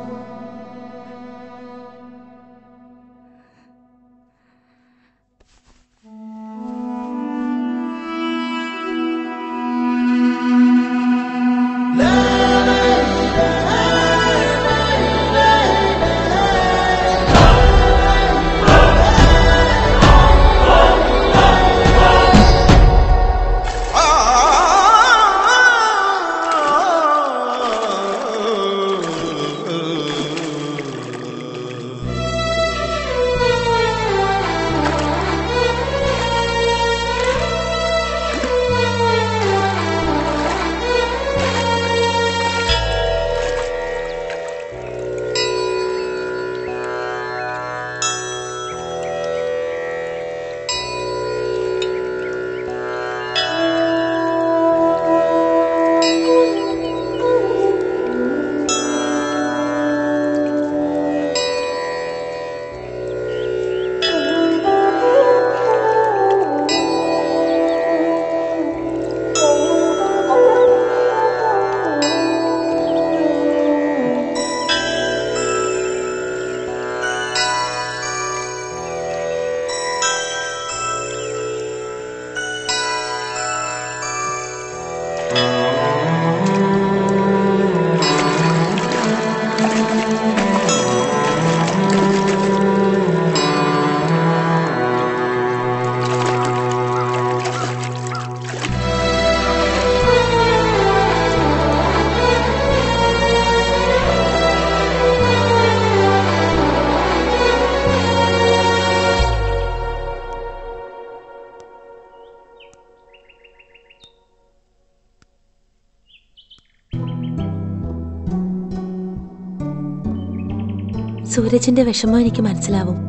സൂരജിന്റെ വിഷമം എനിക്ക് മനസ്സിലാവും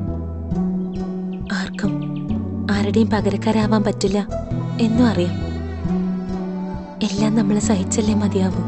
ആർക്കും ആരുടെയും പകരക്കാരാവാൻ പറ്റില്ല എന്നും അറിയാം എല്ലാം നമ്മൾ സഹിച്ചല്ലേ മതിയാവൂ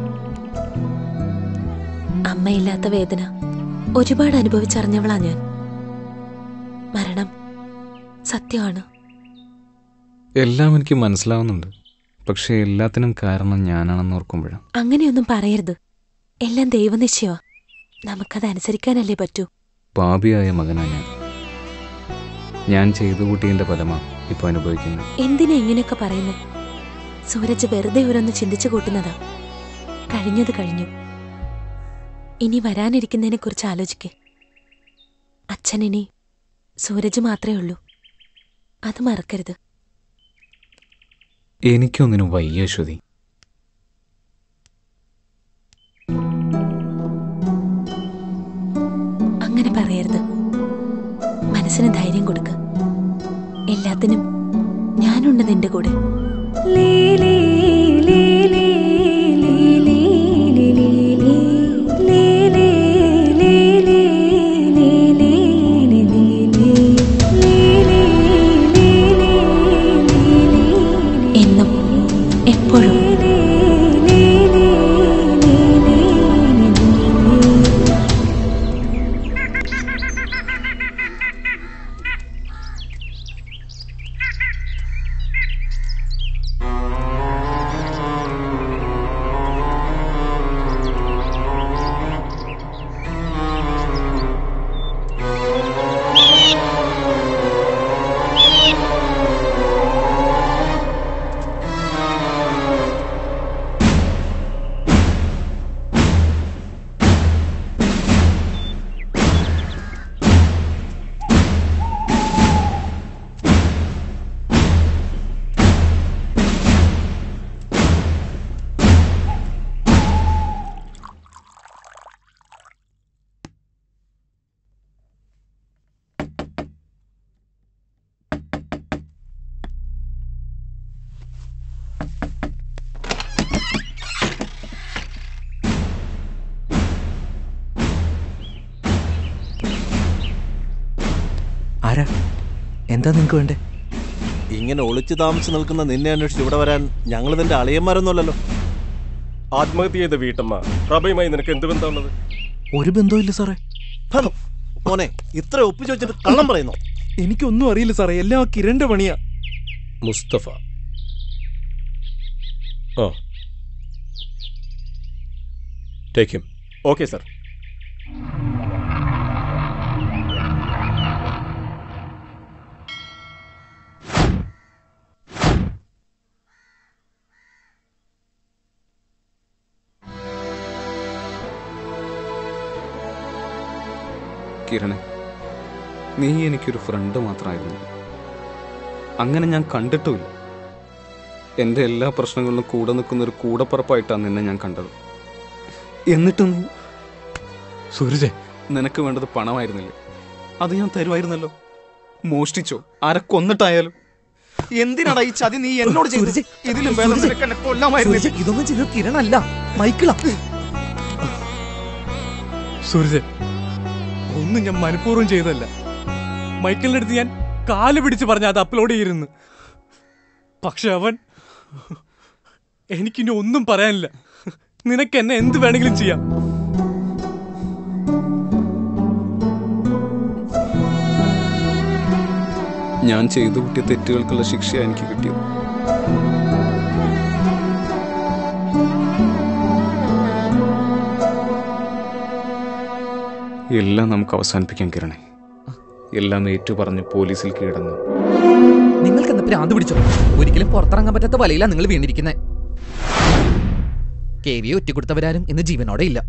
അമ്മയില്ലാത്ത വേദന ഒരുപാട് അനുഭവിച്ചറിഞ്ഞവളാ ഞാൻ മരണം സത്യമാണ് എല്ലാം എനിക്ക് മനസ്സിലാവുന്നുണ്ട് പക്ഷെ എല്ലാത്തിനും കാരണം ഞാനാണെന്ന് ഓർക്കുമ്പോഴാണ് അങ്ങനെയൊന്നും പറയരുത് എല്ലാം ദൈവനിശ്ചയമാ നമുക്കത് അനുസരിക്കാനല്ലേ പറ്റൂ പാപിയായ മകനാ ഞാൻ ഞാൻ ചെയ്തു കൂട്ടിയതിന്റെ ഫലമാ ഇപ്പൊ അനുഭവിക്കുന്നത് എന്തിനാ ഇങ്ങനെയൊക്കെ പറയുന്നു സൂരജ് വെറുതെ ഓരോന്ന് ചിന്തിച്ചു കൂട്ടുന്നതാ കഴിഞ്ഞത് കഴിഞ്ഞു ഇനി വരാനിരിക്കുന്നതിനെ കുറിച്ച് ആലോചിക്കേ അച്ഛൻ ഇനി സൂരജ് മാത്രമേ ഉള്ളൂ അത് മറക്കരുത് എനിക്കൊന്നിനും വയ്യ ശ്രുതി അങ്ങനെ പറയരുത് മനസ്സിന് ധൈര്യം കൊടുക്ക് എല്ലാത്തിനും ഞാനുണ്ട് നിന്റെ കൂടെ എന്നും എപ്പോഴും എന്താ നിങ്ങൾക്ക് വേണ്ടേ ഇങ്ങനെ ഒളിച്ചു താമസിച്ച് നിൽക്കുന്ന നിന്നെ അന്വേഷിച്ച് ഇവിടെ വരാൻ ഞങ്ങൾ നിന്റെ അളിയന്മാരൊന്നുമല്ലല്ലോ ആത്മഹത്യ ചെയ്ത വീട്ടമ്മ പ്രഭയുമായി നിനക്ക് എന്ത് ബന്ധമുള്ളത് ഒരു ബന്ധവും സാറേ മോനെ ഇത്ര ഒപ്പിച്ചു വെച്ചിട്ട് കള്ളം പറയുന്നു എനിക്കൊന്നും അറിയില്ല സാറേ എല്ലാം ആ കിരണിന്റെ പണിയാ മുസ്തഫ ആ ടേക്ക് ഹിം ഓക്കെ സർ കിരണെ നീ എനിക്കൊരു ഫ്രണ്ട് മാത്രമായിരുന്നു അങ്ങനെ ഞാൻ കണ്ടിട്ടുമില്ല എൻ്റെ എല്ലാ പ്രശ്നങ്ങളിലും കൂടെ നിൽക്കുന്ന ഒരു കൂടപ്പറപ്പായിട്ടാണ് നിന്നെ ഞാൻ കണ്ടത് എന്നിട്ടും നീ സൂരജ് നിനക്ക് വേണ്ടത് പണമായിരുന്നില്ലേ അത് ഞാൻ തരുമായിരുന്നല്ലോ മോഷ്ടിച്ചോ ആരെ കൊന്നിട്ടായാലും എന്തിനാടാ ഈ ചതി നീ എന്നോട് ചെയ്തത് ഇതിലും ഭേദം നിനക്ക് എന്നെ കൊല്ലാമായിരുന്നില്ലേ സൂരജ്, ഇതൊന്നും ചെയ്തത് കിരണല്ല മൈക്കിളാ സൂരജ് ഒന്നും ഞാൻ മനഃപൂർവ്വം ചെയ്തതല്ല മൈക്കിളിന്റെ അടുത്ത് ഞാൻ കാല് പിടിച്ച് പറഞ്ഞ അത് അപ്ലോഡ് ചെയ്തിരുന്നു പക്ഷെ അവൻ എനിക്കിനി ഒന്നും പറയാനില്ല നിനക്ക് എന്നെ എന്ത് വേണമെങ്കിലും ചെയ്യാം ഞാൻ ചെയ്തു കൂട്ടിയ തെറ്റുകൾക്കുള്ള ശിക്ഷയാണ് എനിക്ക് കിട്ടിയത് എല്ലാം നമുക്ക് അവസാനിപ്പിക്കാൻ കിരണേ എല്ലാം ഏറ്റു പറഞ്ഞ് പോലീസിൽ കീഴടന്നു നിങ്ങൾക്ക് എന്താ ഭ്രാന്ത് പിടിച്ചോ ഒരിക്കലും പുറത്തിറങ്ങാൻ പറ്റാത്ത വലയിലാ നിങ്ങൾ വീണിരിക്കുന്നത് കെ വി ഒറ്റക്കൊടുത്തവരാരും ഇന്ന് ജീവനോടെ ഇല്ല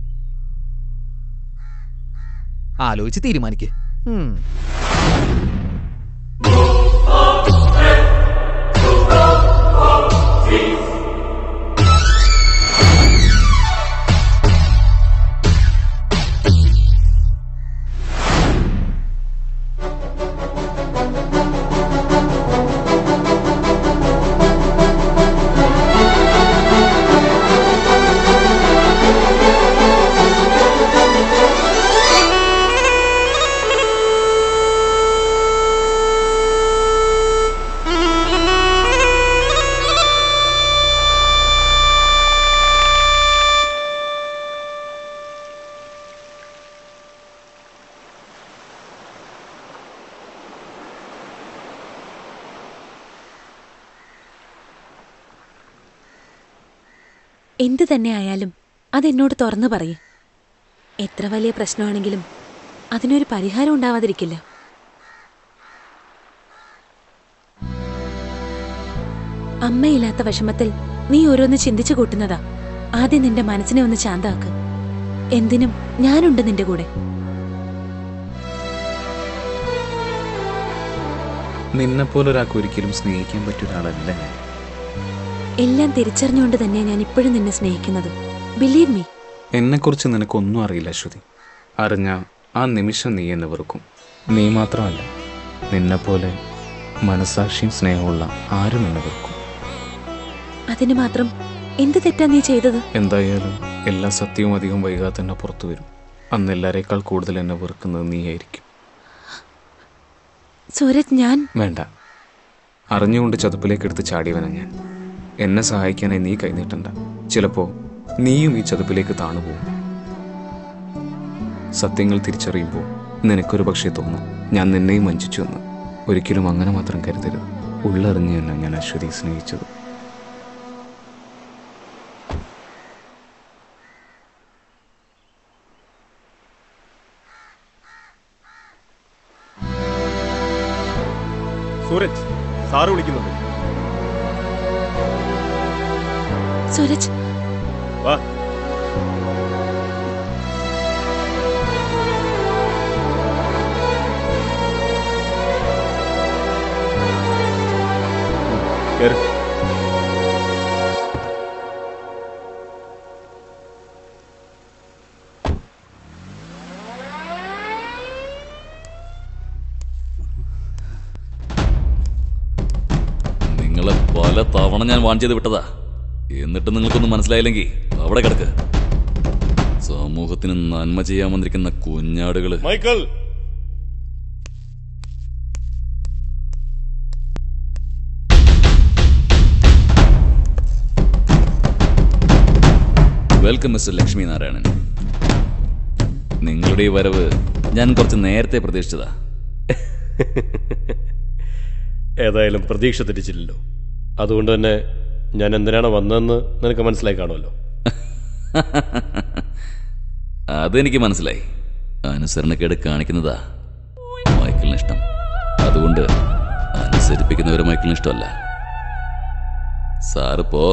ആലോചിച്ച് തീരുമാനിക്ക് ഉം. എന്തു തന്നെ ആയാലും അതെന്നോട് തുറന്നു പറയേ എത്ര വലിയ പ്രശ്നമാണെങ്കിലും അതിനൊരു പരിഹാരം ഉണ്ടാവാതിരിക്കില്ല അമ്മയില്ലാത്ത വിഷമത്തിൽ നീ ഓരോന്ന് ചിന്തിച്ചു കൂട്ടുന്നതാ ആദ്യം നിന്റെ മനസ്സിനെ ഒന്ന് ശാന്താക്ക് എന്തിനും ഞാനുണ്ട് നിന്റെ കൂടെ നിന്നെപ്പോലെ ഒരാൾക്ക് ഒരിക്കലും സ്നേഹിക്കാൻ പറ്റിയ ഒരാളല്ല ഞാൻ എല്ലാം തിരിച്ചറിഞ്ഞുകൊണ്ട് തന്നെയാ ഞാൻ ഇപ്പോഴും നിന്നെ സ്നേഹിക്കുന്നത് ബിലീവ് മീ എന്നെക്കുറിച്ച് നിനക്കൊന്നും അറിയില്ല അശ്വതി അറിഞ്ഞ ആ നിമിഷം നീ എന്നെ വെറുക്കും നീ മാത്രമല്ല നിന്നെപ്പോലെ മനസാക്ഷിയും സ്നേഹമുള്ള ആരും എന്നെ വെറുക്കും അതിന് മാത്രം എന്ത് തെറ്റാ നീ ചെയ്തത് എന്തായാലും എല്ലാ സത്യവും അധികം വൈകാതെ തന്നെ പുറത്തു വരും അന്ന് എല്ലാരേക്കാൾ കൂടുതൽ എന്നെ വെറുക്കുന്നത് നീയായിരിക്കും സൂരജ് ഞാൻ വേണ്ട അറിഞ്ഞുകൊണ്ട് ചതുപ്പിലേക്ക് എടുത്ത് ചാടിയവനാ ഞാൻ എന്നെ സഹായിക്കാനായി നീ കൈനീട്ടണ്ട ചിലപ്പോ നീയും ഈ ചതുപ്പിലേക്ക് താണുപോകും സത്യങ്ങൾ തിരിച്ചറിയുമ്പോൾ നിനക്കൊരു പക്ഷേ തോന്നും ഞാൻ നിന്നെയും വഞ്ചിച്ചു എന്ന് ഒരിക്കലും അങ്ങനെ മാത്രം കരുതരുത് ഉള്ളറിഞ്ഞ് തന്നെ ഞാൻ അശ്വതി സ്നേഹിച്ചത് സൂരജ് സാറ് വിളിക്കുന്നുണ്ട് സൂരജ് വാ കേറ് നിങ്ങളെ പല തവണ ഞാൻ വാൺ ചെയ്ത് വിട്ടതാ എന്നിട്ട് നിങ്ങൾക്കൊന്നും മനസ്സിലായില്ലെങ്കിൽ അവിടെ കിടക്ക് സമൂഹത്തിന് നന്മ ചെയ്യാൻ വന്നിരിക്കുന്ന കുഞ്ഞാടുകള് Michael welcome mister Lakshmi Narayanan നിങ്ങളുടെ ഈ വരവ് ഞാൻ കുറച്ച് നേരത്തെ പ്രതീക്ഷിച്ചതാ ഏതായാലും പ്രതീക്ഷ തെറ്റിച്ചില്ലല്ലോ അതുകൊണ്ട് തന്നെ ഞാൻ എന്തിനാണ് വന്നതെന്ന് നിനക്ക് മനസ്സിലായി കാണുമല്ലോ അതെനിക്ക് മനസ്സിലായി അനുസരണക്കേട് കാണിക്കുന്നതാ മൈക്കിളിന് ഇഷ്ടം അതുകൊണ്ട് അനുസരിപ്പിക്കുന്നവരെ മൈക്കിളിന് ഇഷ്ടമല്ല സാറ് പോ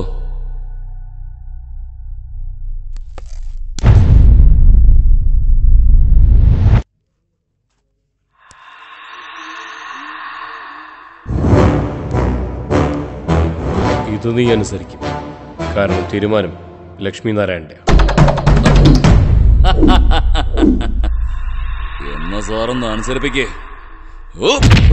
ഇത് നീ അനുസരിക്കും കാരണം തീരുമാനം ലക്ഷ്മി നാരായണന്റെ എന്ന സാറൊന്ന് അനുസരിപ്പിക്കേ ഓ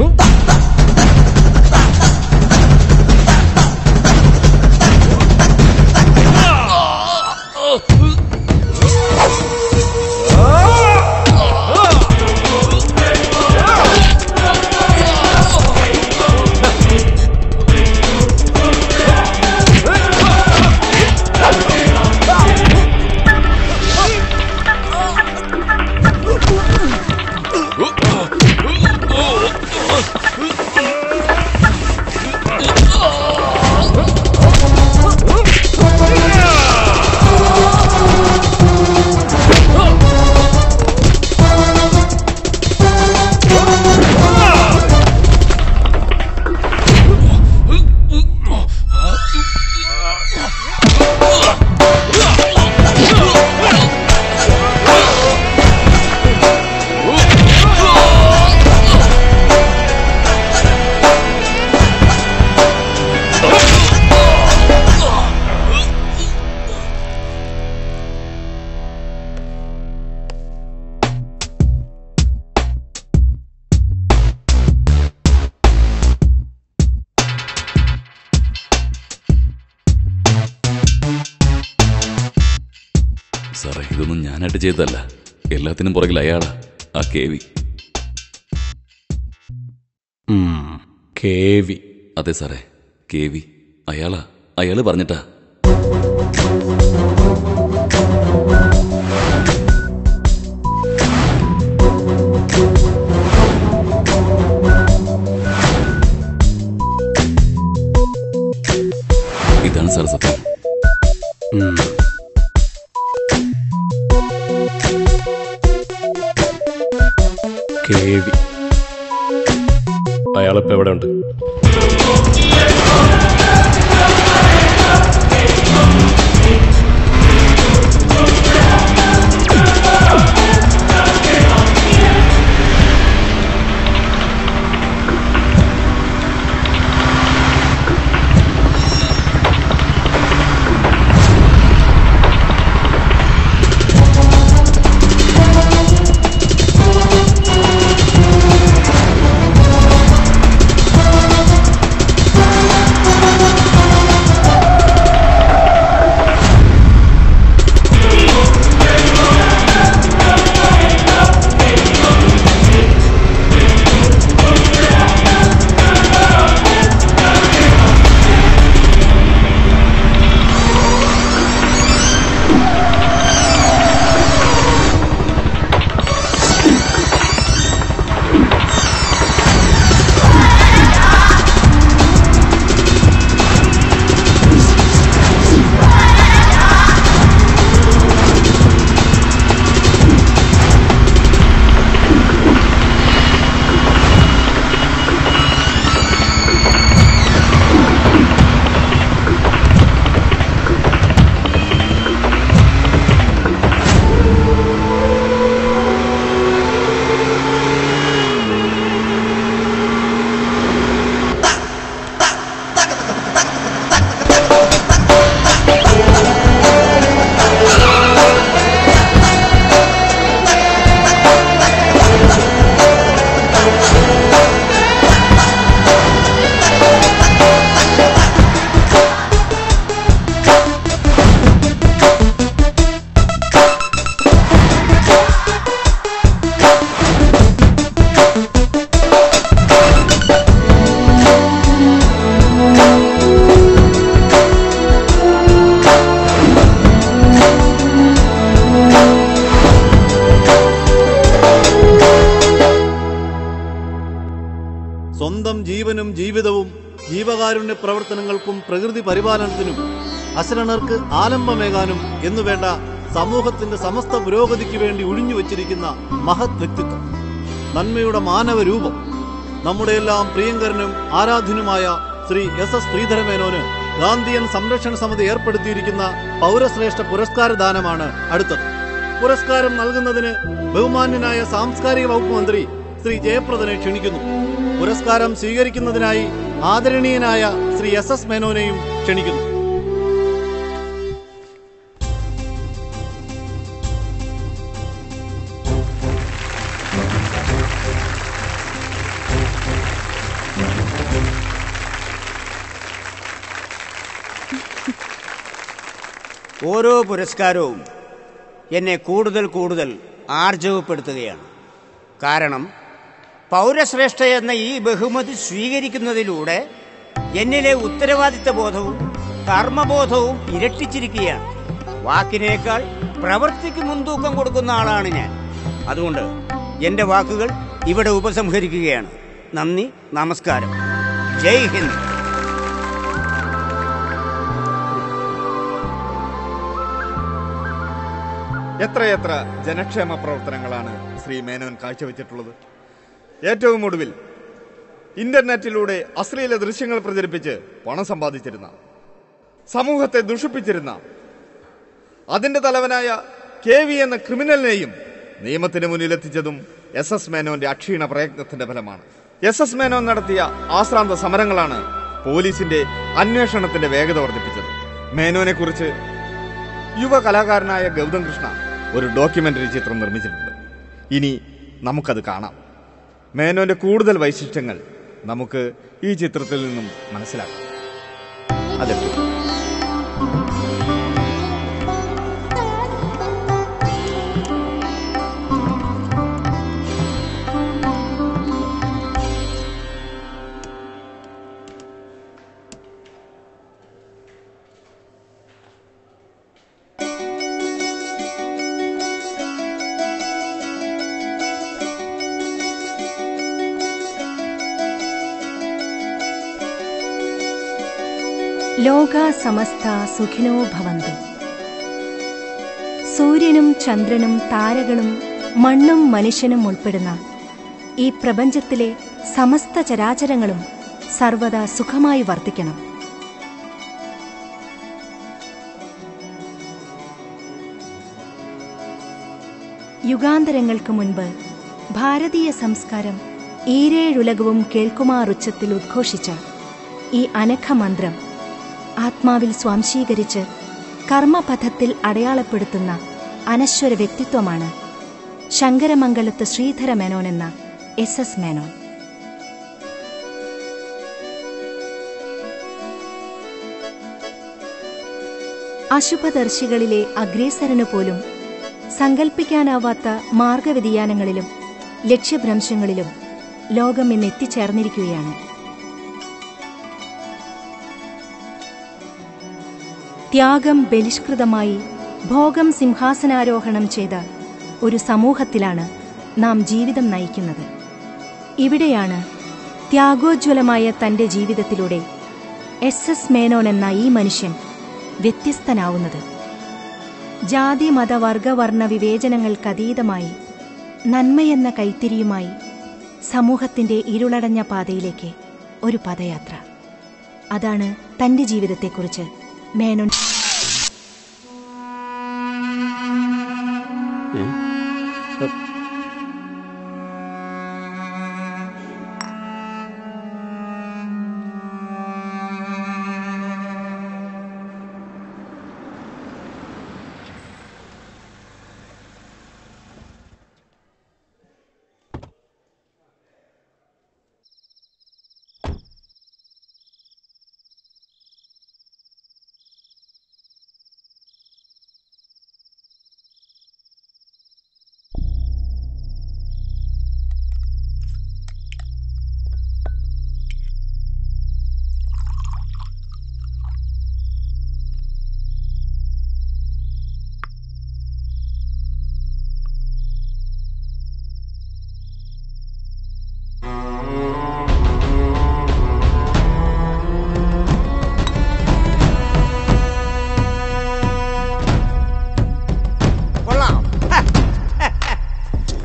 സാറേ ഇതൊന്നും ഞാനായിട്ട് ചെയ്തതല്ല എല്ലാത്തിനും പുറകിൽ അയാളാ ആ കെ വി കെ വി അതെ സാറേ കെ വി അയാളാ അയാള് പറഞ്ഞിട്ടാ ഇതാണ് സാർ സത്യം കെ വി അയാളിപ്പോ എവിടെ ഉണ്ട് ആ ജീവനും ജീവിതവും ജീവകാരുണ്യ പ്രവർത്തനങ്ങൾക്കും പ്രകൃതി പരിപാലനത്തിനും അശരണർക്ക് ആലംബമേകാനും എന്നുവേണ്ട സമൂഹത്തിന്റെ സമസ്ത പുരോഗതിക്ക് വേണ്ടി ഒഴിഞ്ഞു വച്ചിരിക്കുന്ന മഹത് വ്യക്തിത്വം നന്മയുടെ മാനവ രൂപം നമ്മുടെയെല്ലാം പ്രിയങ്കരനും ആരാധ്യനുമായ ശ്രീ എസ് എസ് ശ്രീധരമേനോന് ഗാന്ധിയൻ സംരക്ഷണ സമിതി ഏർപ്പെടുത്തിയിരിക്കുന്ന പൗരശ്രേഷ്ഠ പുരസ്കാര ദാനമാണ് അടുത്തത് പുരസ്കാരം നൽകുന്നതിന് ബഹുമാന്യനായ സാംസ്കാരിക വകുപ്പ് മന്ത്രി ശ്രീ ജയപ്രദനെ ക്ഷണിക്കുന്നു പുരസ്കാരം സ്വീകരിക്കുന്നതിനായി ആദരണീയനായ ശ്രീ എസ് എസ് മേനോനെയും ക്ഷണിക്കുന്നു ഓരോ പുരസ്കാരവും എന്നെ കൂടുതൽ കൂടുതൽ ആർജവപ്പെടുത്തുകയാണ് കാരണം പൗരശ്രേഷ്ഠ എന്ന ഈ ബഹുമതി സ്വീകരിക്കുന്നതിലൂടെ എന്നിലെ ഉത്തരവാദിത്ത ബോധവും കർമ്മബോധവും ഇരട്ടിച്ചിരിക്കുകയാണ് വാക്കിനേക്കാൾ പ്രവൃത്തിക്ക് മുൻതൂക്കം കൊടുക്കുന്ന ആളാണ് ഞാൻ അതുകൊണ്ട് എൻ്റെ വാക്കുകൾ ഇവിടെ ഉപസംഹരിക്കുകയാണ് നന്ദി നമസ്കാരം ജയ് ഹിന്ദ് എത്രയെത്ര ജനക്ഷേമ പ്രവർത്തനങ്ങളാണ് ശ്രീ മേനോൻ കാഴ്ചവെച്ചിട്ടുള്ളത് ഏറ്റവും ഒടുവിൽ ഇന്റർനെറ്റിലൂടെ അശ്ലീല ദൃശ്യങ്ങൾ പ്രചരിപ്പിച്ച് പണം സമ്പാദിച്ചിരുന്ന സമൂഹത്തെ ദുഷിപ്പിച്ചിരുന്ന അതിന്റെ തലവനായ കെ വി എന്ന ക്രിമിനലിനെയും നിയമത്തിന് മുന്നിലെത്തിച്ചതും എസ് എസ് മേനോന്റെ അക്ഷീണ പ്രയത്നത്തിന്റെ ഫലമാണ് എസ് എസ് മേനോൻ നടത്തിയ ആശ്രാന്ത സമരങ്ങളാണ് പോലീസിന്റെ അന്വേഷണത്തിന്റെ വേഗത വർദ്ധിപ്പിച്ചത് മേനോനെ കുറിച്ച് യുവ കലാകാരനായ ഗൗതം കൃഷ്ണ ഒരു ഡോക്യുമെന്ററി ചിത്രം നിർമ്മിച്ചിട്ടുണ്ട് ഇനി നമുക്കത് കാണാം മേനോന്റെ കൂടുതൽ വൈശിഷ്ട്യങ്ങൾ നമുക്ക് ഈ ചിത്രത്തിൽ നിന്നും മനസ്സിലാക്കാം അതെപ്പോ ലോക സമസ്ത സുഖിനോ ഭവന്തു സൂര്യനും ചന്ദ്രനും താരകളും മണ്ണും മനുഷ്യനും ഉൾപ്പെടുന്ന ഈ പ്രപഞ്ചത്തിലെ സമസ്ത ചരാചരങ്ങളും സർവദാ സുഖമായി വർത്തിക്കണം യുഗാന്തരങ്ങൾക്ക് മുൻപ് ഭാരതീയ സംസ്കാരം ഈരേഴുലകവും കേൾക്കുമാറുച്ചത്തിൽ ഉദ്ഘോഷിച്ച ഈ അനഘമന്ത്രം ആത്മാവിൽ സ്വാംശീകരിച്ച് കർമ്മപഥത്തിൽ അടയാളപ്പെടുത്തുന്ന അനശ്വര വ്യക്തിത്വമാണ് ശങ്കരമംഗലത്ത് ശ്രീധര മേനോൻ എന്ന എസ് എസ് മേനോൻ അശുഭദർശികളിലെ അഗ്രേസരനു പോലും സങ്കൽപ്പിക്കാനാവാത്ത മാർഗവ്യതിയാനങ്ങളിലും ലക്ഷ്യഭ്രംശങ്ങളിലും ലോകം ഇന്ന് എത്തിച്ചേർന്നിരിക്കുകയാണ് ത്യാഗം ബലിഷ്കൃതമായി ഭോഗം സിംഹാസനാരോഹണം ചെയ്ത ഒരു സമൂഹത്തിലാണ് നാം ജീവിതം നയിക്കുന്നത് ഇവിടെയാണ് ത്യാഗോജ്വലമായ തന്റെ ജീവിതത്തിലൂടെ എസ് എസ് മേനോൻ എന്ന ഈ മനുഷ്യൻ വ്യത്യസ്തനാവുന്നത് ജാതി മത വർഗവർണ്ണ വിവേചനങ്ങൾക്കതീതമായി നന്മയെന്ന കൈത്തിരിയുമായി സമൂഹത്തിന്റെ ഇരുളടഞ്ഞ പാതയിലേക്ക് ഒരു പദയാത്ര അതാണ് തന്റെ ജീവിതത്തെക്കുറിച്ച് മേനോൻ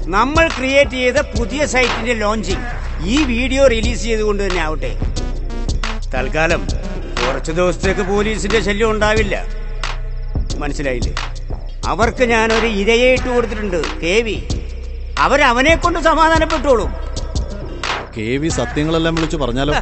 നമ്മൾ ക്രിയേറ്റ് ചെയ്ത പുതിയ സൈറ്റിന്റെ ലോഞ്ചിങ് ഈ വീഡിയോ റിലീസ് ചെയ്തുകൊണ്ട് തന്നെ ആവട്ടെ തൽക്കാലം കുറച്ച് ദിവസത്തേക്ക് പോലീസിന്റെ ശല്യം ഉണ്ടാവില്ല മനസ്സിലായില്ലേ അവർക്ക് ഞാനൊരു ഇരയെ ഇട്ട് കൊടുത്തിട്ടുണ്ട് കെ വി അവരവനെ കൊണ്ട് സമാധാനപ്പെട്ടോളും കെ വി സത്യങ്ങളെല്ലാം വിളിച്ചു പറഞ്ഞാലോ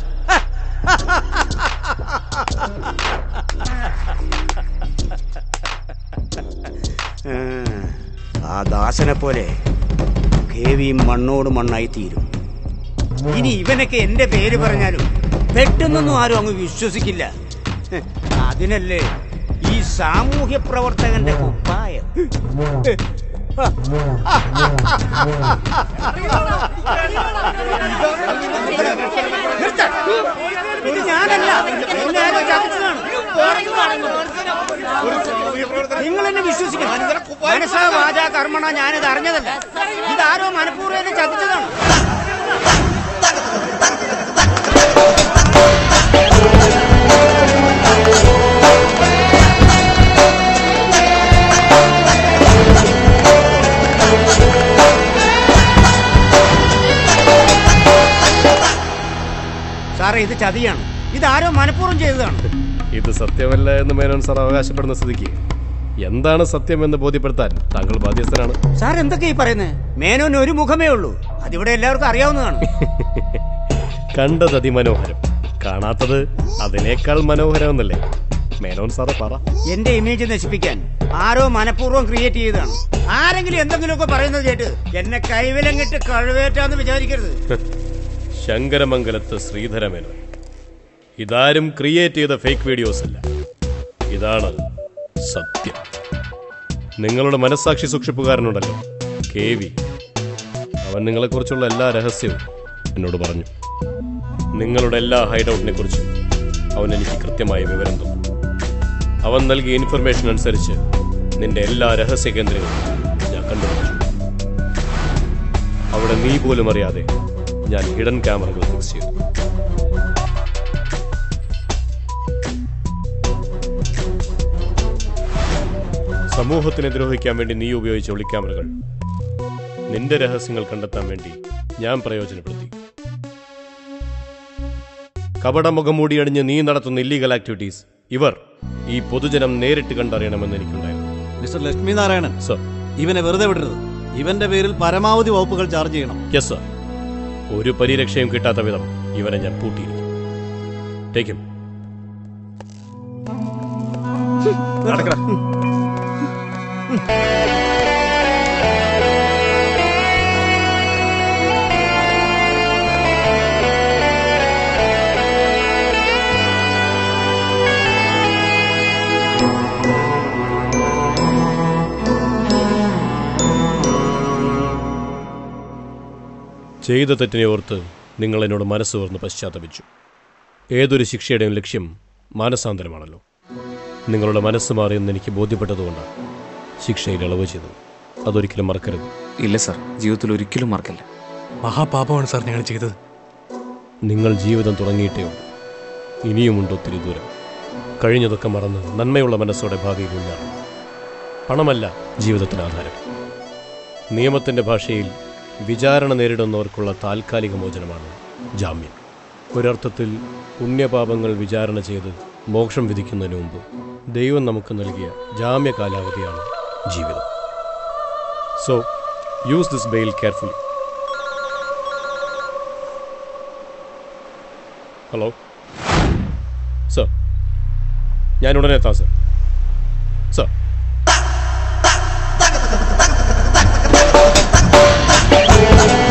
ആ, ആ ദാസനെ പോലെ കെ വി മണ്ണോട് മണ്ണായി തീരും ഇനി ഇവനൊക്കെ എന്റെ പേര് പറഞ്ഞാലും പെട്ടെന്നൊന്നും ആരും അങ്ങ് വിശ്വസിക്കില്ല ഹ്, അതിനല്ലേ ഈ സാമൂഹ്യ പ്രവർത്തകന്റെ കുപ്പായം നിർത്ത്. ഇത് ഞാനല്ല എന്നെ ആരോ ചതിച്ചതാണ്. നിങ്ങൾ എന്നെ വിശ്വസിക്കണം മനസ്സാ വാച കർമ്മണ ഞാനിത് അറിഞ്ഞതല്ല ഇതാരോ മനഃപൂർവ്വം എന്നെ ചതിച്ചതാണ് സാറേ ഇത് ചതിയാണ് ഇതാരോ മനഃപൂർവ്വം ചെയ്തതാണ് ഇത് സത്യമല്ല എന്ന് മേനോൻ സാർ അവകാശപ്പെടുന്ന സ്ഥിതിക്ക് എന്താണ് സത്യമെന്ന് ബോധ്യപ്പെടുത്താൻ താങ്കൾ ബാധ്യസ്ഥനാണ് സാർ എന്തൊക്കെയാ ഈ പറയുന്നത് മേനോന് ഒരു മുഖമേ ഉള്ളൂ അതിവിടെ എല്ലാവർക്കും അറിയാവുന്നതാണ് കണ്ടത് അതിമനോഹരം കാണാത്തത് അതിനേക്കാൾ മനോഹരമെന്നല്ലേ മേനോൻ സാറ് പറ എന്റെ ഇമേജ് നശിപ്പിക്കാൻ ആരോ മനഃപൂർവ്വം ക്രിയേറ്റ് ചെയ്തതാണ് ആരെങ്കിലും എന്തെങ്കിലുമൊക്കെ പറയുന്നത് കേട്ട് എന്നെ കൈവിലങ്ങിട്ട് കഴിവേറ്റാന്ന് വിചാരിക്കരുത് ശങ്കരമംഗലത്ത് ശ്രീധരമേനോൻ ഇതാരും ക്രിയേറ്റ് ചെയ്ത ഫേക്ക് വീഡിയോസ് അല്ല ഇതാണ് സത്യം നിങ്ങളുടെ മനസ്സാക്ഷി സൂക്ഷിപ്പുകാരനുണ്ടല്ലോ കെ വി അവൻ നിങ്ങളെക്കുറിച്ചുള്ള എല്ലാ രഹസ്യവും എന്നോട് പറഞ്ഞു നിങ്ങളുടെ എല്ലാ ഹൈഡൌട്ടിനെ കുറിച്ചും അവൻ എനിക്ക് കൃത്യമായ വിവരം തന്നു അവൻ നൽകിയ ഇൻഫർമേഷൻ അനുസരിച്ച് നിന്റെ എല്ലാ രഹസ്യ കേന്ദ്രങ്ങളും ഞാൻ കണ്ടുപിടിച്ചു അവിടെ നീ പോലും അറിയാതെ ഞാൻ ഹിഡൻ ക്യാമറകൾ ഫിക്സ് ചെയ്തു സമൂഹത്തിനെ ദ്രോഹിക്കാൻ വേണ്ടി നീ ഉപയോഗിച്ച ഒളിക്യാമറകൾ നിന്റെ രഹസ്യങ്ങൾ കണ്ടെത്താൻ വേണ്ടി ഞാൻ പ്രയോജനപ്പെടുത്തി കപടമുഖം മൂടിയണിഞ്ഞ് നീ നടത്തുന്ന ഇല്ലീഗൽ ആക്ടിവിറ്റീസ് ഇവർ ഈ പൊതുജനം നേരിട്ട് കണ്ടറിയണമെന്ന് എനിക്കുണ്ടായിരുന്നു മിസ്റ്റർ ലക്ഷ്മി നാരായണൻ സർ ഇവനെ വെറുതെ വിടരുത് ഇവന്റെ പേരിൽ പരമാവധി വകുപ്പുകൾ ചാർജ് ചെയ്യണം യെസ് സർ ഒരു പരിരക്ഷയും കിട്ടാത്ത വിധം ഇവനെ ഞാൻ പൂട്ടിയിരിക്കും ടേക്കും നടക്കട ചെയ്ത തെറ്റിനെ ഓർത്ത് നിങ്ങൾ എന്നോട് മനസ്സ് തുറന്ന് പശ്ചാത്തപിച്ചു ഏതൊരു ശിക്ഷയുടെയും ലക്ഷ്യം മാനസാന്തരമാണല്ലോ നിങ്ങളുടെ മനസ്സ് മാറിയെന്ന് എനിക്ക് ബോധ്യപ്പെട്ടതുകൊണ്ടാണ് ശിക്ഷയിൽ ഇളവ് ചെയ്തത് അതൊരിക്കലും മറക്കരുത് ഇല്ല സാർ ജീവിതത്തിൽ ഒരിക്കലും മറക്കില്ല മഹാപാപമാണ് സാർ ഞങ്ങൾ ചെയ്തത് നിങ്ങൾ ജീവിതം തുടങ്ങിയിട്ടേ ഉള്ളൂ ഇനിയുമുണ്ട് ഒത്തിരി ദൂരം കഴിഞ്ഞതൊക്കെ മറന്ന് നന്മയുള്ള മനസ്സോടെ ഭാവിയിൽ മുന്നേറണം പണമല്ല ജീവിതത്തിന് ആധാരം നിയമത്തിൻ്റെ ഭാഷയിൽ വിചാരണ നേരിടുന്നവർക്കുള്ള താൽക്കാലിക മോചനമാണ് ജാമ്യം ഒരർത്ഥത്തിൽ പുണ്യപാപങ്ങൾ വിചാരണ ചെയ്ത് മോക്ഷം വിധിക്കുന്നതിന് മുമ്പ് ദൈവം നമുക്ക് നൽകിയ ജാമ്യ കാലാവധിയാണ് ജീവിതം so use this bail carefully hello sir ഞാൻ ഉടനെ എത്താം സർ സർ Thank you.